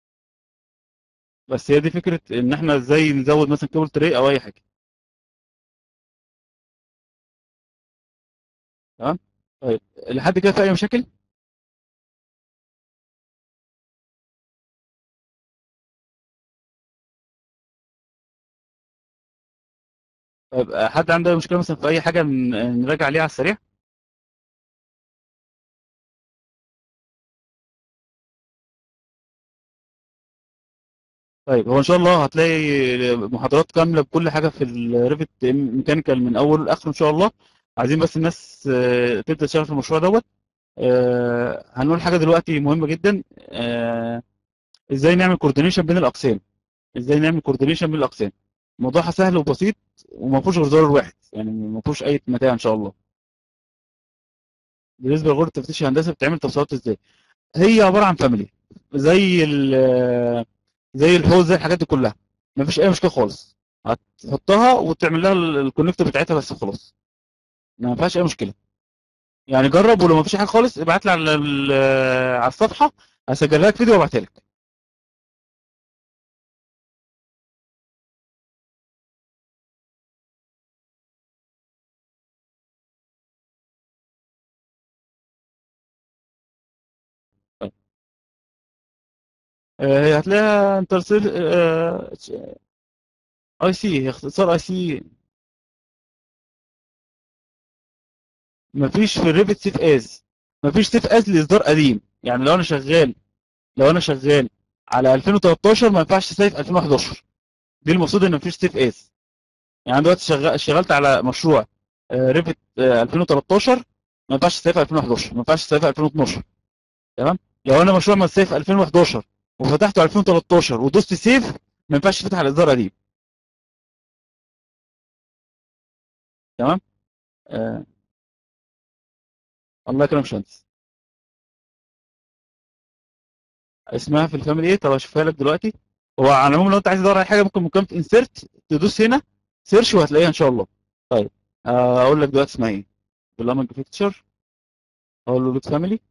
بس هي دي فكره ان احنا ازاي نزود مثلا كيبل تري او اي حاجه تمام طيب لحد كده في اي مشاكل طيب آه، حد عنده أي مشكله مثلا في اي حاجه ن- نراجع عليها على السريع طيب هو ان شاء الله هتلاقي محاضرات كامله بكل حاجه في الريفت ميكانيكال من اول لاخر ان شاء الله عايزين بس الناس آه، تبدا تشتغل في المشروع دوت آه، هنقول حاجه دلوقتي مهمه جدا آه، ازاي نعمل كوردينيشن بين الاقسام ازاي نعمل كوردينيشن بين الاقسام موضوعها سهل وبسيط وما فيهوش غير زرار واحد يعني ما فيهوش اي متاع ان شاء الله بالنسبه لغرفه تفتيش الهندسه بتعمل توصيلات ازاي هي عباره عن فاميلي زي ال زي الحوض زي الحاجات دي كلها ما فيش اي مشكله خالص هتحطها وتعمل لها الكونكتور بتاعتها بس خلاص ما فيهاش اي مشكله يعني جرب ولو ما فيش حاجه خالص ابعت لي على ال- على الصفحه هسجلها لك فيديو وابعتها لك طيب. آه، هي هتلاقيها انترسيل اي سي هي اختصار اي سي مفيش في الريفت سيف از مفيش سيف از لاصدار قديم يعني لو انا شغال لو انا شغال على 2013 ما ينفعش سيف 2011 دي المقصود ان مفيش سيف از يعني أنا دلوقتي شغال اشتغلت على مشروع آه، ريفت آه، 2013 ما ينفعش سيف 2011 ما ينفعش سيف 2012 تمام لو انا مشروع من سيف 2011 وفتحته على 2013 ودوست سيف ما ينفعش يفتح على اصدار قديم تمام آه. الله يكرمك يا باشمهندس اسمها في الفاميلي ايه طب اشوفها لك دلوقتي هو على العموم لو انت عايز تدور على حاجه ممكن مكان انسيرت تدوس هنا سيرش وهتلاقيها ان شاء الله طيب آه، اقول لك دلوقتي اسمها ايه برنامج بيكتشر اقول له لود فاميلي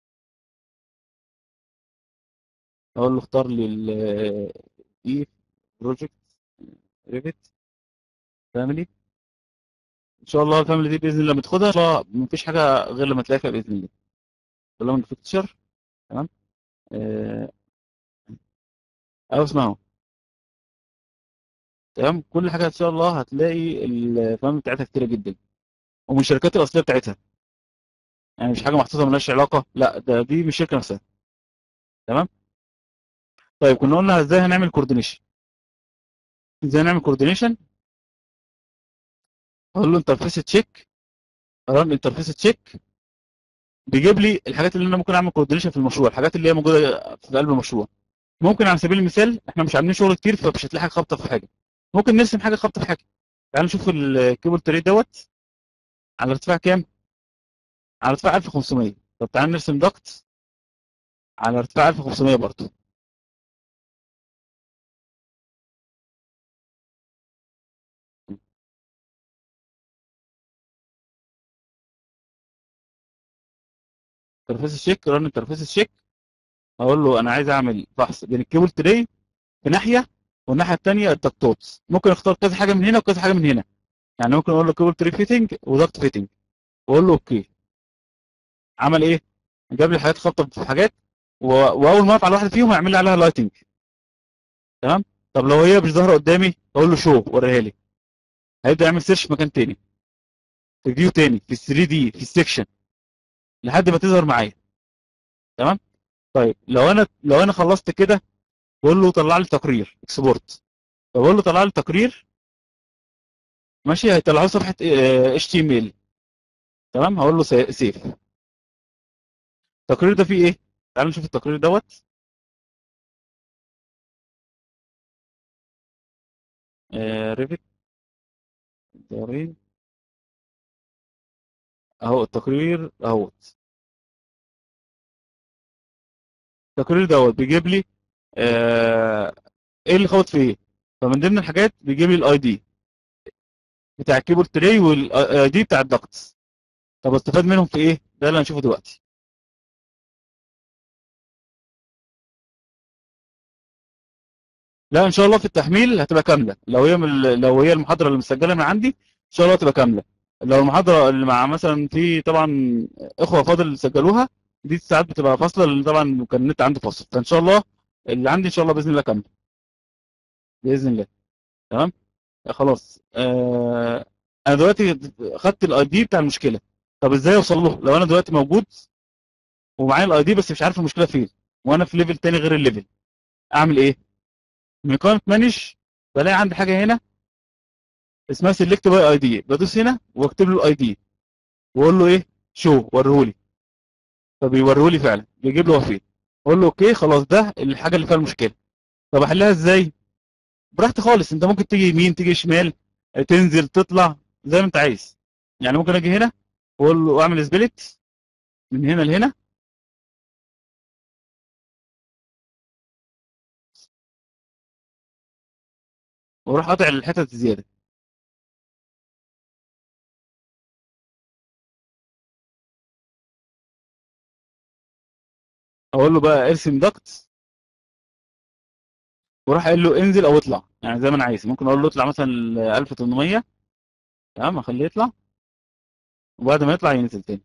اقول له اختار لي ال اي بروجكت ريفت فاميلي ان شاء الله الفاميلي دي باذن الله لما تاخدها ان شاء الله مفيش حاجه غير لما تلاقيها فيها باذن الله برنامج بيكتشر تمام آه، او اسمها تمام كل حاجه ان شاء الله هتلاقي الفاميلي بتاعتها كتيره جدا ومن الشركات الاصليه بتاعتها يعني مش حاجه محطوطه ملهاش علاقه لا ده دي من الشركه نفسها تمام طيب كنا قلنا ازاي هنعمل كوردينيشن ازاي نعمل كوردينيشن اقول له انترفيس تشيك ران انترفيس تشيك بيجيب لي الحاجات اللي انا ممكن اعمل كوردينيشن في المشروع الحاجات اللي هي موجوده في قلب المشروع ممكن على سبيل المثال احنا مش عاملين شغل كتير فمش هتلاقي حاجه خابطه في حاجه ممكن نرسم حاجه خابطه في حاجه تعال نشوف الكيبل تري دوت على ارتفاع كام على ارتفاع 1500 طب تعال نرسم ضغط على ارتفاع 1500 برضه انترفيس الشيك ران انترفيس الشيك اقول له انا عايز اعمل فحص بين الكيبل تري في ناحيه والناحيه الثانيه التكتوت ممكن اختار كذا حاجه من هنا وكذا حاجه من هنا يعني ممكن اقول له كيبل تري فيتنج وضغط فيتنج واقول له اوكي عمل ايه جاب لي حاجات خابطه في حاجات و... واول ما افعل واحده فيهم يعمل لي عليها لايتنج تمام طب لو هي مش ظاهره قدامي اقول له شو وريها لي هيبدا يعمل سيرش في مكان تاني في فيو تاني في 3 دي في السكشن لحد ما تظهر معايا تمام طيب لو انا لو انا خلصت كده بقول له طلع لي تقرير اكسبورت فبقول له طلع لي تقرير ماشي هيطلع لي صفحه اتش تي ام ال تمام هقول له سيف التقرير ده فيه ايه تعالوا نشوف التقرير دوت آه ريفت دارين اهو التقرير اهوت التقرير دوت بيجيب لي آه ايه اللي خبط فيه فمن ضمن الحاجات بيجيب لي الاي دي بتاع الكيبورد تري والاي دي بتاع الضغط طب استفاد منهم في ايه ده اللي هنشوفه دلوقتي لا ان شاء الله في التحميل هتبقى كامله لو هي من لو هي المحاضره اللي مسجله من عندي ان شاء الله هتبقى كامله لو المحاضره اللي مع مثلا في طبعا اخوه فاضل سجلوها دي ساعات بتبقى فاصله لان طبعا كان النت عندي فاصل فان شاء الله اللي عندي ان شاء الله باذن الله كامله باذن الله تمام خلاص آه انا دلوقتي خدت الاي دي بتاع المشكله طب ازاي اوصل له لو انا دلوقتي موجود ومعايا الاي دي بس مش عارف المشكله فين وانا في ليفل تاني غير الليفل اعمل ايه من قائمه مانج بلاقي عندي حاجه هنا اسمها سيلكت باي اي دي بدوس هنا واكتب له الاي دي واقول له ايه شو وريهولي فبيوريهولي فعلا بيجيب له هو فين اقول له اوكي خلاص ده الحاجه اللي فيها المشكله طب احلها ازاي براحتي خالص انت ممكن تيجي يمين تيجي شمال تنزل تطلع زي ما انت عايز يعني ممكن اجي هنا واقول له اعمل سبليت من هنا لهنا واروح قاطع الحتت الزياده اقول له بقى ارسم دكت واروح قايل له انزل او اطلع يعني زي ما انا عايز ممكن اقول له اطلع مثلا 1800 تمام اخليه يطلع وبعد ما يطلع ينزل تاني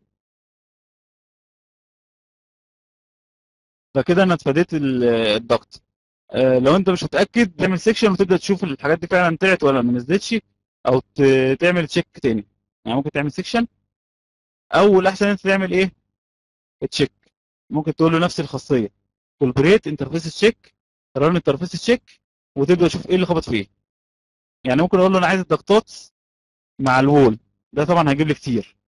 فكده انا اتفاديت الضغط آه لو انت مش متاكد تعمل سيكشن وتبدا تشوف الحاجات دي فعلا طلعت ولا ما نزلتش او تعمل تشيك تاني يعني ممكن تعمل سيكشن او الاحسن انت تعمل ايه تشيك ممكن تقول له نفس الخاصيه كولبريت انترفيس تشيك ران انترفيس تشيك وتبدا تشوف ايه اللي خبط فيه يعني ممكن اقول له انا عايز الضغطات مع الوول ده طبعا هيجيب لي كتير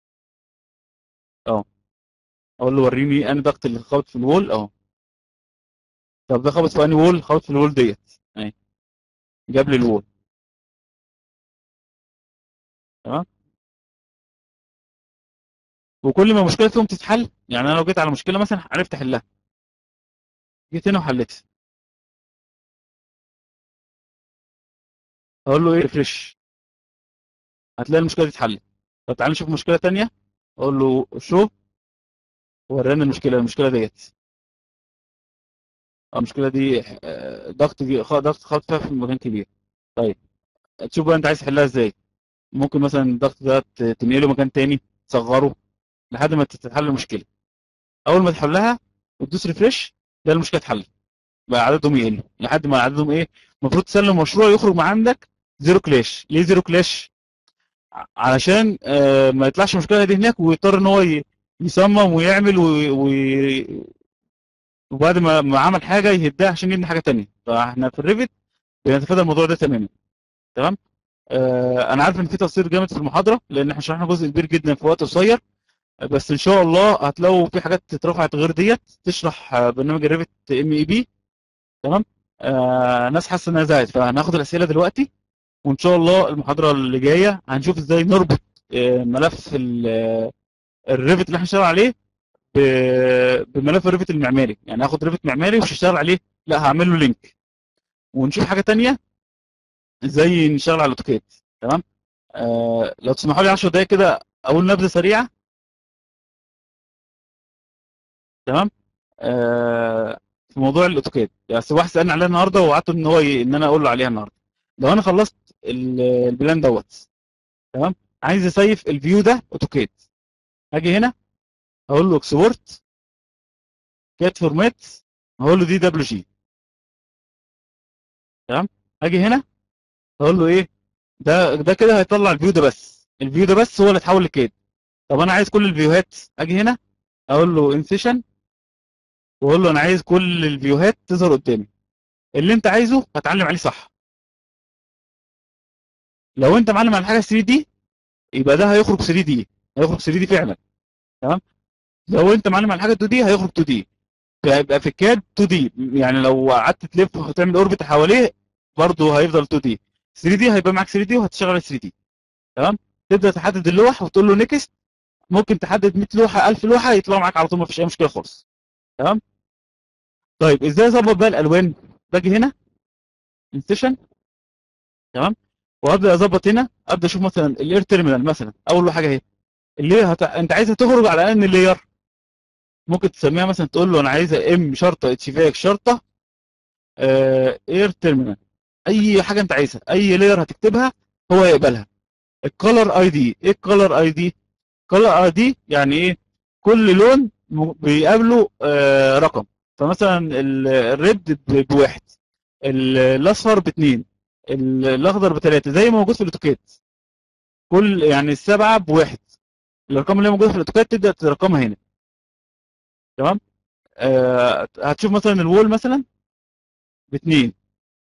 اه اقول له وريني انا ضغط اللي خبط في الوول اه طب ده خبط في انهي وول خبط في الوول ديت اهي جاب لي الوول تمام وكل ما مشكله فيهم تتحل يعني انا لو جيت على مشكله مثلا عرفت احلها جيت هنا وحليتها اقول له ايه ريفرش هتلاقي المشكله دي اتحلت طب تعالى نشوف مشكله تانية اقول له شو وراني المشكله المشكله ديت اه المشكله دي آه، ضغط دي خ- ضغط خط فيها في مكان كبير طيب تشوف بقى انت عايز تحلها ازاي ممكن مثلا الضغط ده ت- تنقله مكان تاني تصغره لحد ما تتحل المشكله اول ما تحلها وتدوس ريفرش ده المشكله اتحلت بقى عددهم يقل لحد ما عددهم ايه المفروض تسلم مشروع يخرج من عندك زيرو كلاش ليه زيرو كلاش ع- علشان آه ما يطلعش المشكله دي هناك ويضطر ان هو ي- يصمم ويعمل و... و... وبعد ما ما عمل حاجه يهدها عشان يبني حاجه تانية فاحنا في الريفت بنتفادى الموضوع ده تماما تمام آه انا عارف ان في تقصير جامد في المحاضره لان احنا شرحنا جزء كبير جدا في وقت قصير بس ان شاء الله هتلاقوا في حاجات اترفعت غير ديت تشرح آه، برنامج الريفت ام اي بي تمام آه ناس حاسه انها زهقت فهناخد الاسئله دلوقتي وان شاء الله المحاضره اللي جايه هنشوف ازاي نربط آه، ملف ال- آه، الريفت اللي احنا بنشتغل عليه ب- بملف الريفت المعماري يعني هاخد ريفت معماري مش هشتغل عليه لا هعمل له لينك ونشوف حاجه تانية ازاي نشتغل على الاوتوكاد تمام آه لو تسمحوا لي 10 دقايق كده اقول نبذه سريعه تمام آه في موضوع الاوتوكاد بس واحد سالني عليها النهارده ووعدته ان هو ي... ان انا اقول له عليها النهارده لو انا خلصت ال- البلان دوت تمام عايز اسيف الفيو ده اوتوكاد اجي هنا اقول له اكسبورت كات فورمات هقول له دي دبليو جي تمام اجي هنا اقول له ايه ده ده كده هيطلع الفيو ده بس الفيو ده بس هو اللي اتحول لكاد طب انا عايز كل الفيوهات اجي هنا اقول له انسيشن واقول له انا عايز كل الفيوهات تظهر قدامي اللي انت عايزه هتعلم عليه صح لو انت معلم على حاجه 3 دي يبقى ده هيخرج 3 دي هيخرج 3 دي فعلا تمام لو انت معلم على حاجه 2 دي هيخرج 2 دي فهيبقى في الكاد 2 دي يعني لو قعدت تلف وتعمل اوربت حواليه برضه هيفضل 2 دي 3 دي هيبقى معاك 3 دي وهتشتغل على 3 دي تمام تبدا تحدد اللوح وتقول له نيكست ممكن تحدد 100 لوحه 1000 لوحه يطلعوا معاك على طول ما فيش اي مشكله خالص تمام طيب ازاي اظبط بقى الالوان باجي هنا انسيشن تمام وابدا اظبط هنا ابدا اشوف مثلا الاير تيرمينال مثلا اول حاجه اهي اللي هي هت... انت عايزها تخرج على ان لاير ممكن تسميها مثلا تقول له انا عايزها ام شرطه اتش فاك شرطه اير تيرمينال اي حاجه انت عايزها اي لاير هتكتبها هو يقبلها الكولر اي دي ايه الكولر اي دي كولر اي دي يعني ايه كل لون م- بيقابله آه، رقم فمثلا ال- الريد ب- بواحد ال- الاصفر باثنين ال- الاخضر بثلاثه زي ما موجود في الاوتوكاد كل يعني السبعه بواحد الارقام اللي هي موجوده في الاوتوكاد تبدا ترقمها هنا تمام آه هتشوف مثلا الوول مثلا باثنين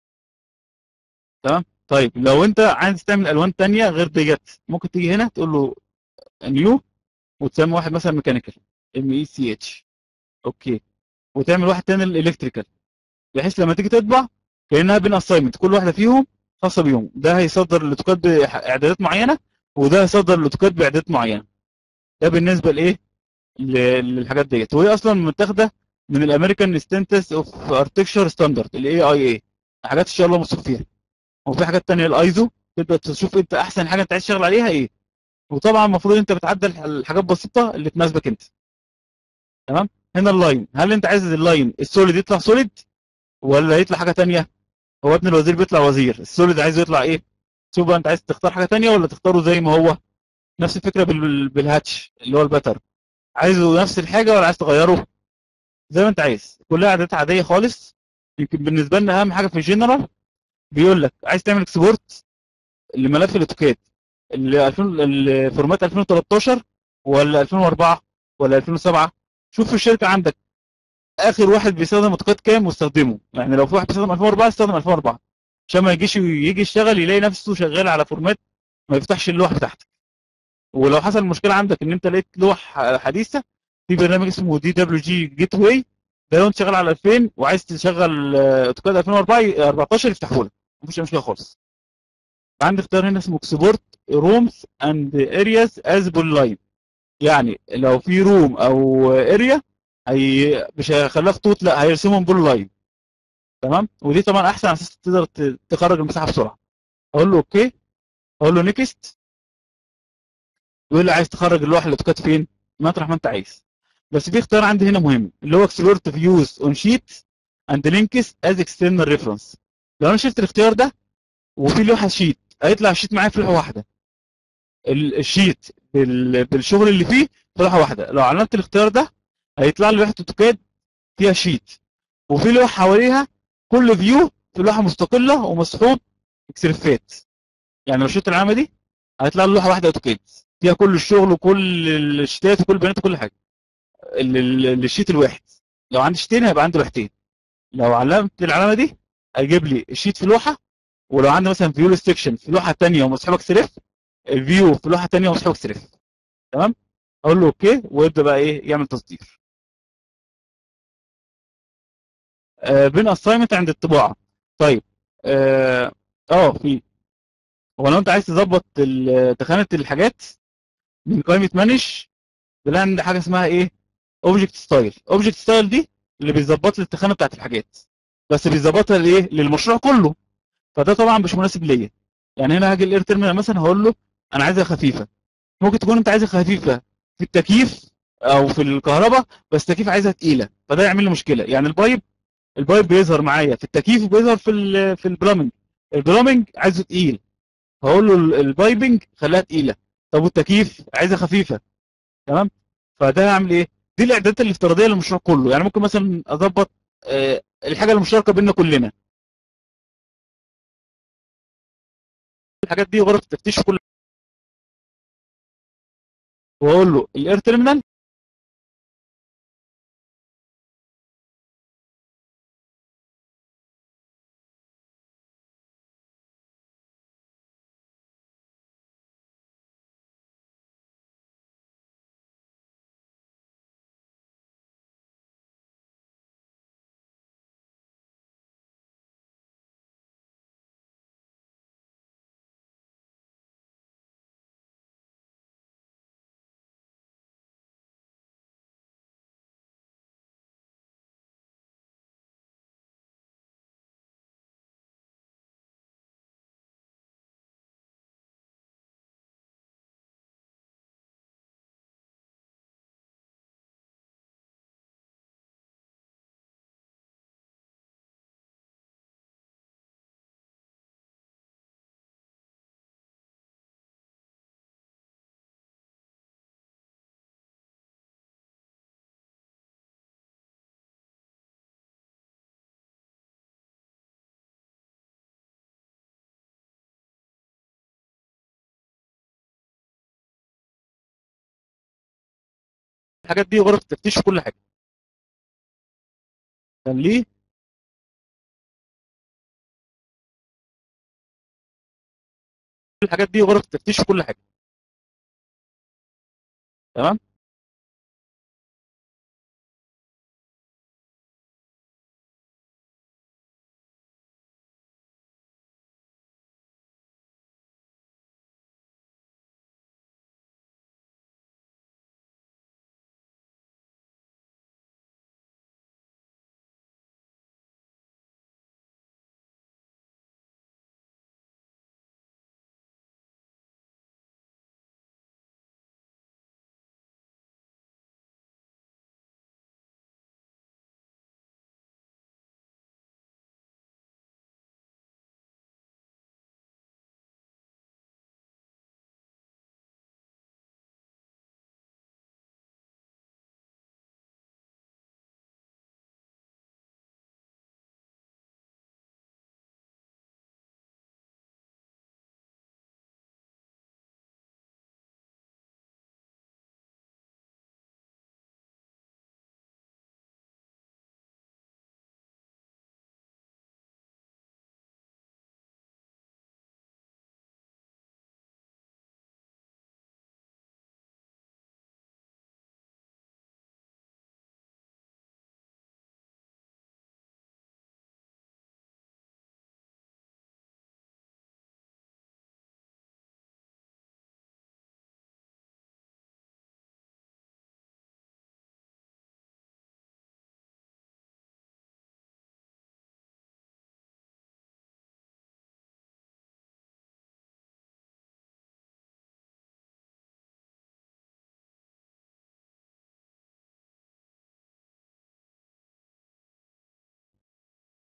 تمام طيب لو انت عايز تعمل الوان تانية غير ديت ممكن تيجي هنا تقول له نيو وتسمي واحد مثلا ميكانيكال ام اي سي اتش اوكي وتعمل واحد تاني الالكتريكال بحيث لما تيجي تطبع كانها بين اساينمنت كل واحده فيهم خاصه بيهم ده هيصدر الاوتوكاد باعدادات معينه وده هيصدر الاوتوكاد باعدادات معينه ده بالنسبه لايه ل- للحاجات ديت وهي اصلا متاخده من الامريكان ستانتس اوف اركتشر ستاندرد الاي اي اي حاجات ان شاء الله موثوق فيها وفي حاجات تانية الايزو تبدا تشوف انت احسن حاجه انت عايز تشتغل عليها ايه وطبعا المفروض انت بتعدل الحاجات بسيطه اللي تناسبك انت تمام هنا اللاين هل انت عايز اللاين السوليد يطلع سوليد ولا يطلع حاجه تانية هو ابن الوزير بيطلع وزير السوليد عايزه يطلع ايه شوف بقى انت عايز تختار حاجه تانية ولا تختاره زي ما هو نفس الفكره بال- بالهاتش اللي هو البتر عايزه نفس الحاجه ولا عايز تغيره زي ما انت عايز كلها اعدادات عاديه خالص يمكن بالنسبه لنا اهم حاجه في الجنرال بيقول لك عايز تعمل اكسبورت لملف الاوتوكاد اللي 2000 الفورمات 2013 ولا 2004 ولا 2007 شوف في الشركه عندك اخر واحد بيستخدم اوتوكاد كام واستخدمه يعني لو في واحد بيستخدم 2004 استخدم 2004 عشان ما يجيش يجي يشتغل يلاقي نفسه شغال على فورمات ما يفتحش اللوحه بتاعتك ولو حصل مشكله عندك ان انت لقيت لوح حديثه في برنامج اسمه دي دبليو جي جيت واي ده لو انت شغال على 2000 وعايز تشغل آه، اوتوكاد 2014 يفتحه لك مفيش أي مشكله خالص عندي اختيار هنا اسمه اكسبورت رومز اند ارياز از بول لاين يعني لو في روم او اريا هي مش هيخليها خطوط لا هيرسمهم بول لاين تمام ودي طبعا احسن على اساس تقدر ت- تخرج المساحه بسرعه اقول له اوكي اقول له نيكست يقول لي عايز تخرج اللوحه الاوتوكاد فين مطرح ما انت عايز بس في اختيار عندي هنا مهم اللي هو اكسبورت فيوز اون شيت اند لينكس از اكسترنال ريفرنس لو انا شلت الاختيار ده وفي لوحه شيت هيطلع الشيت معايا في لوحه واحده ال- الشيت بال- بالشغل اللي فيه في لوحه واحده لو علمت الاختيار ده هيطلع لي لوحه اوتوكاد فيها شيت وفي لوحه حواليها كل فيو في لوحه مستقله ومسحوب اكسرفات يعني لو شلت العلامه دي هيطلع لي لوحه واحده اوتوكاد فيها كل الشغل وكل الشتات وكل البيانات وكل حاجه ال- ال- الشيت الواحد لو عندي شيتين هيبقى عندي لوحتين لو علمت العلامه دي هيجيب لي الشيت في لوحه ولو عندي مثلا فيو ريستريكشن في لوحه ثانيه ومسحوب اكسرف الفيو في لوحه ثانيه ومسحوب اكسرف تمام اقول له اوكي ويبدا بقى ايه يعمل تصدير آه بين اساينمنت عند الطباعه طيب اه آه، في هو لو انت عايز تظبط ال- تخانه الحاجات من قائمه مانج بنلاقي عندنا حاجه اسمها ايه اوبجكت ستايل اوبجكت ستايل دي اللي بيظبط لي التخانه بتاعت الحاجات بس بيظبطها لايه للمشروع كله فده طبعا مش مناسب ليا يعني هنا هاجي الاير تيرمينال مثلا هقول له انا عايزها خفيفه ممكن تكون انت عايزها خفيفه في التكييف او في الكهرباء بس التكييف عايزها تقيله فده يعمل لي مشكله يعني البايب البايب بيظهر معايا في التكييف وبيظهر في ال في البلامنج البلامنج عايزه تقيل هقول له ال- البايبنج خليها تقيله طب والتكييف عايزها خفيفه تمام فده هعمل ايه دي الاعدادات الافتراضيه للمشروع كله يعني ممكن مثلا اظبط آه، الحاجه المشتركه بيننا كلنا الحاجات دي غرف التفتيش في كل واقول له الاير تيرمينال الحاجات دي غرف التفتيش في كل حاجه كان ليه الحاجات دي غرف التفتيش في كل حاجه تمام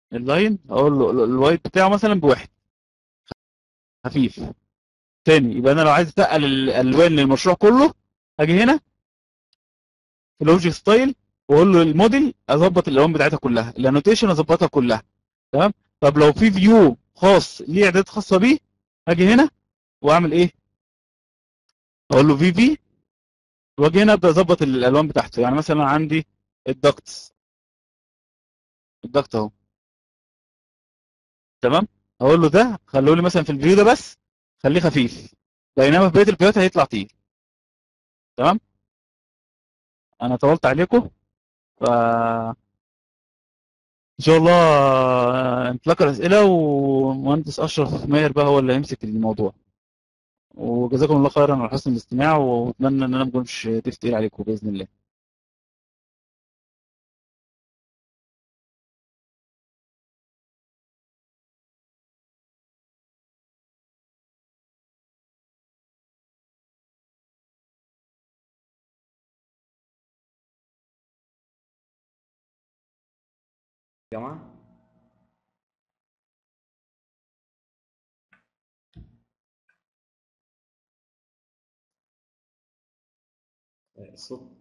اللاين اقول له ال- الوايت بتاعه مثلا بواحد خفيف تاني يبقى انا لو عايز اتقل الالوان للمشروع كله اجي هنا في الاوبجكت ستايل واقول له الموديل اظبط الالوان بتاعتها كلها الانوتيشن اظبطها كلها تمام طب لو في فيو خاص ليه اعدادات خاصه بيه اجي هنا واعمل ايه اقول له في في واجي هنا ابدا اظبط الالوان بتاعته يعني مثلا عندي الدكتس الدكت اهو تمام اقول له ده خلوه لي مثلا في الفيو ده بس خليه خفيف بينما في بقيه الفيوهات هيطلع تقيل تمام انا طولت عليكم ف ان شاء الله آه، نتلقى الاسئله ومهندس اشرف ماهر بقى هو اللي هيمسك الموضوع وجزاكم الله خيرا على حسن الاستماع واتمنى ان انا ما اكونش ضيف تقيل عليكم باذن الله يا جماعة آه، الصوت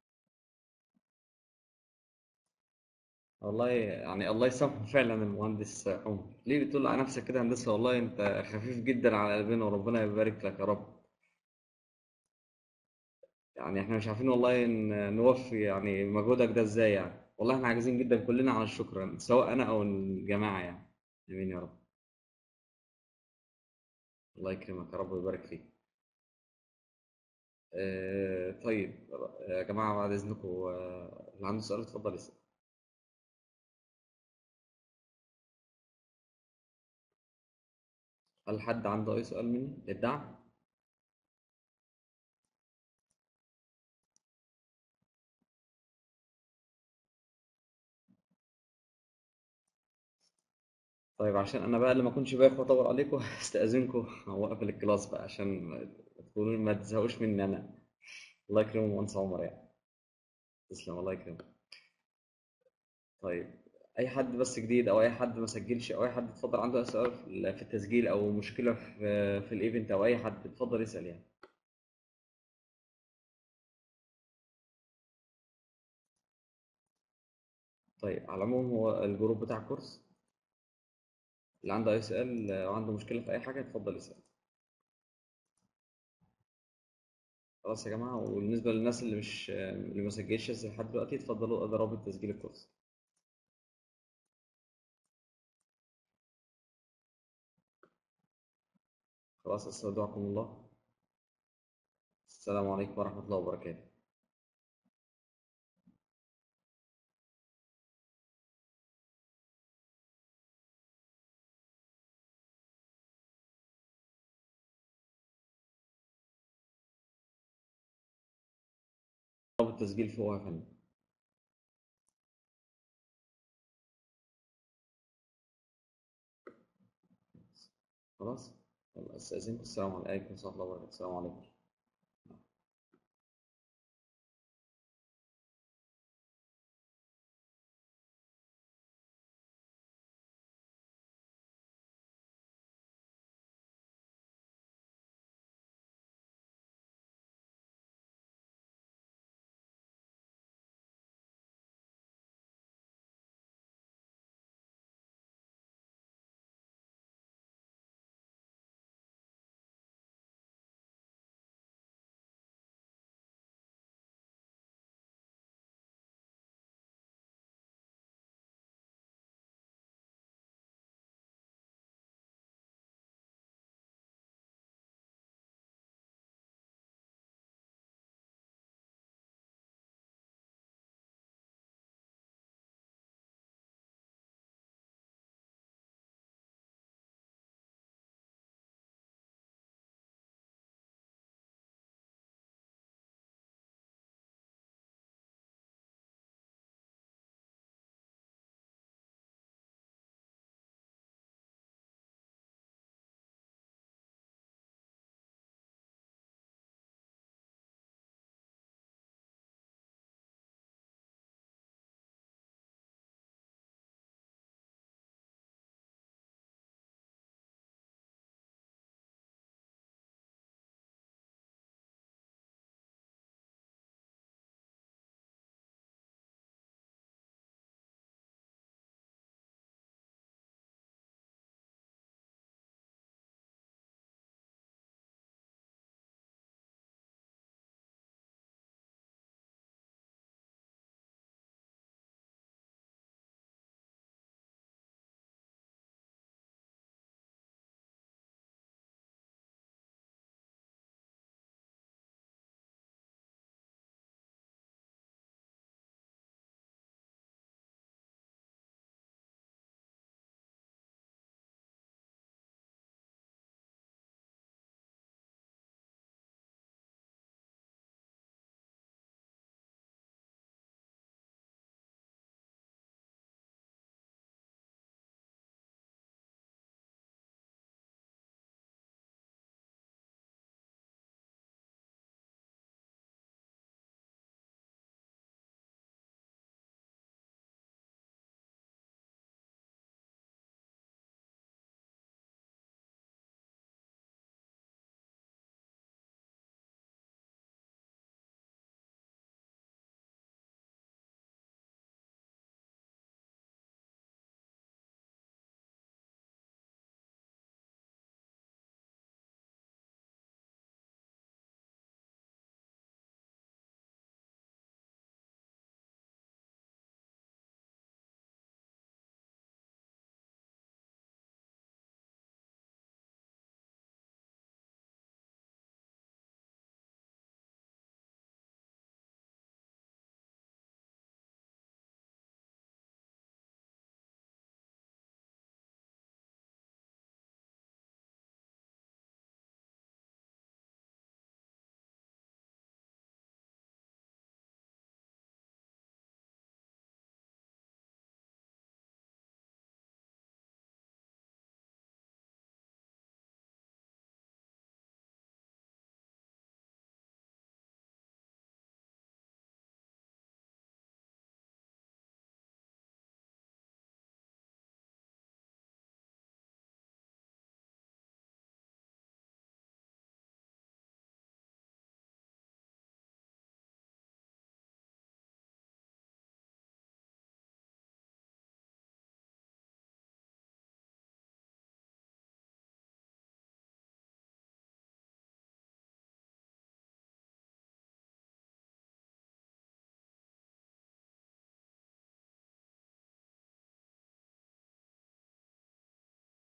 والله يعني الله يسامحه فعلا المهندس عمر ليه بتقول على نفسك كده هندسة والله انت خفيف جدا على قلبنا وربنا يبارك لك يا رب يعني احنا مش عارفين والله ان نوفي يعني مجهودك ده ازاي يعني والله احنا عاجزين جدا كلنا على الشكر يعني سواء انا او الجماعة يعني امين يا رب الله يكرمك يا رب ويبارك فيك آه طيب يا جماعة بعد اذنكم آه اللي عنده سؤال اتفضل يسأل هل حد عنده اي سؤال مني للدعم طيب عشان انا بقى اللي ما اكونش بايخ واطول عليكم هستأذنكم واقفل الكلاس بقى عشان ما تكونوا ما تزهقوش مني انا الله يكرمه مهندس عمر يعني تسلم الله يكرمك طيب اي حد بس جديد او اي حد ما سجلش او اي حد اتفضل عنده سؤال في في التسجيل او مشكله في في الايفنت او اي حد اتفضل يسأل يعني طيب على العموم هو الجروب بتاع الكورس اللي عنده اي سؤال او عنده مشكله في اي حاجه اتفضل يسأل خلاص يا جماعه وبالنسبه للناس اللي مش اللي ما سجلش لحد دلوقتي اتفضلوا ادي رابط تسجيل الكورس خلاص استودعكم الله السلام عليكم ورحمه الله وبركاته رابط التسجيل فوق يا فندم خلاص يلا استاذنكم السلام عليكم ورحمه الله وبركاته السلام عليكم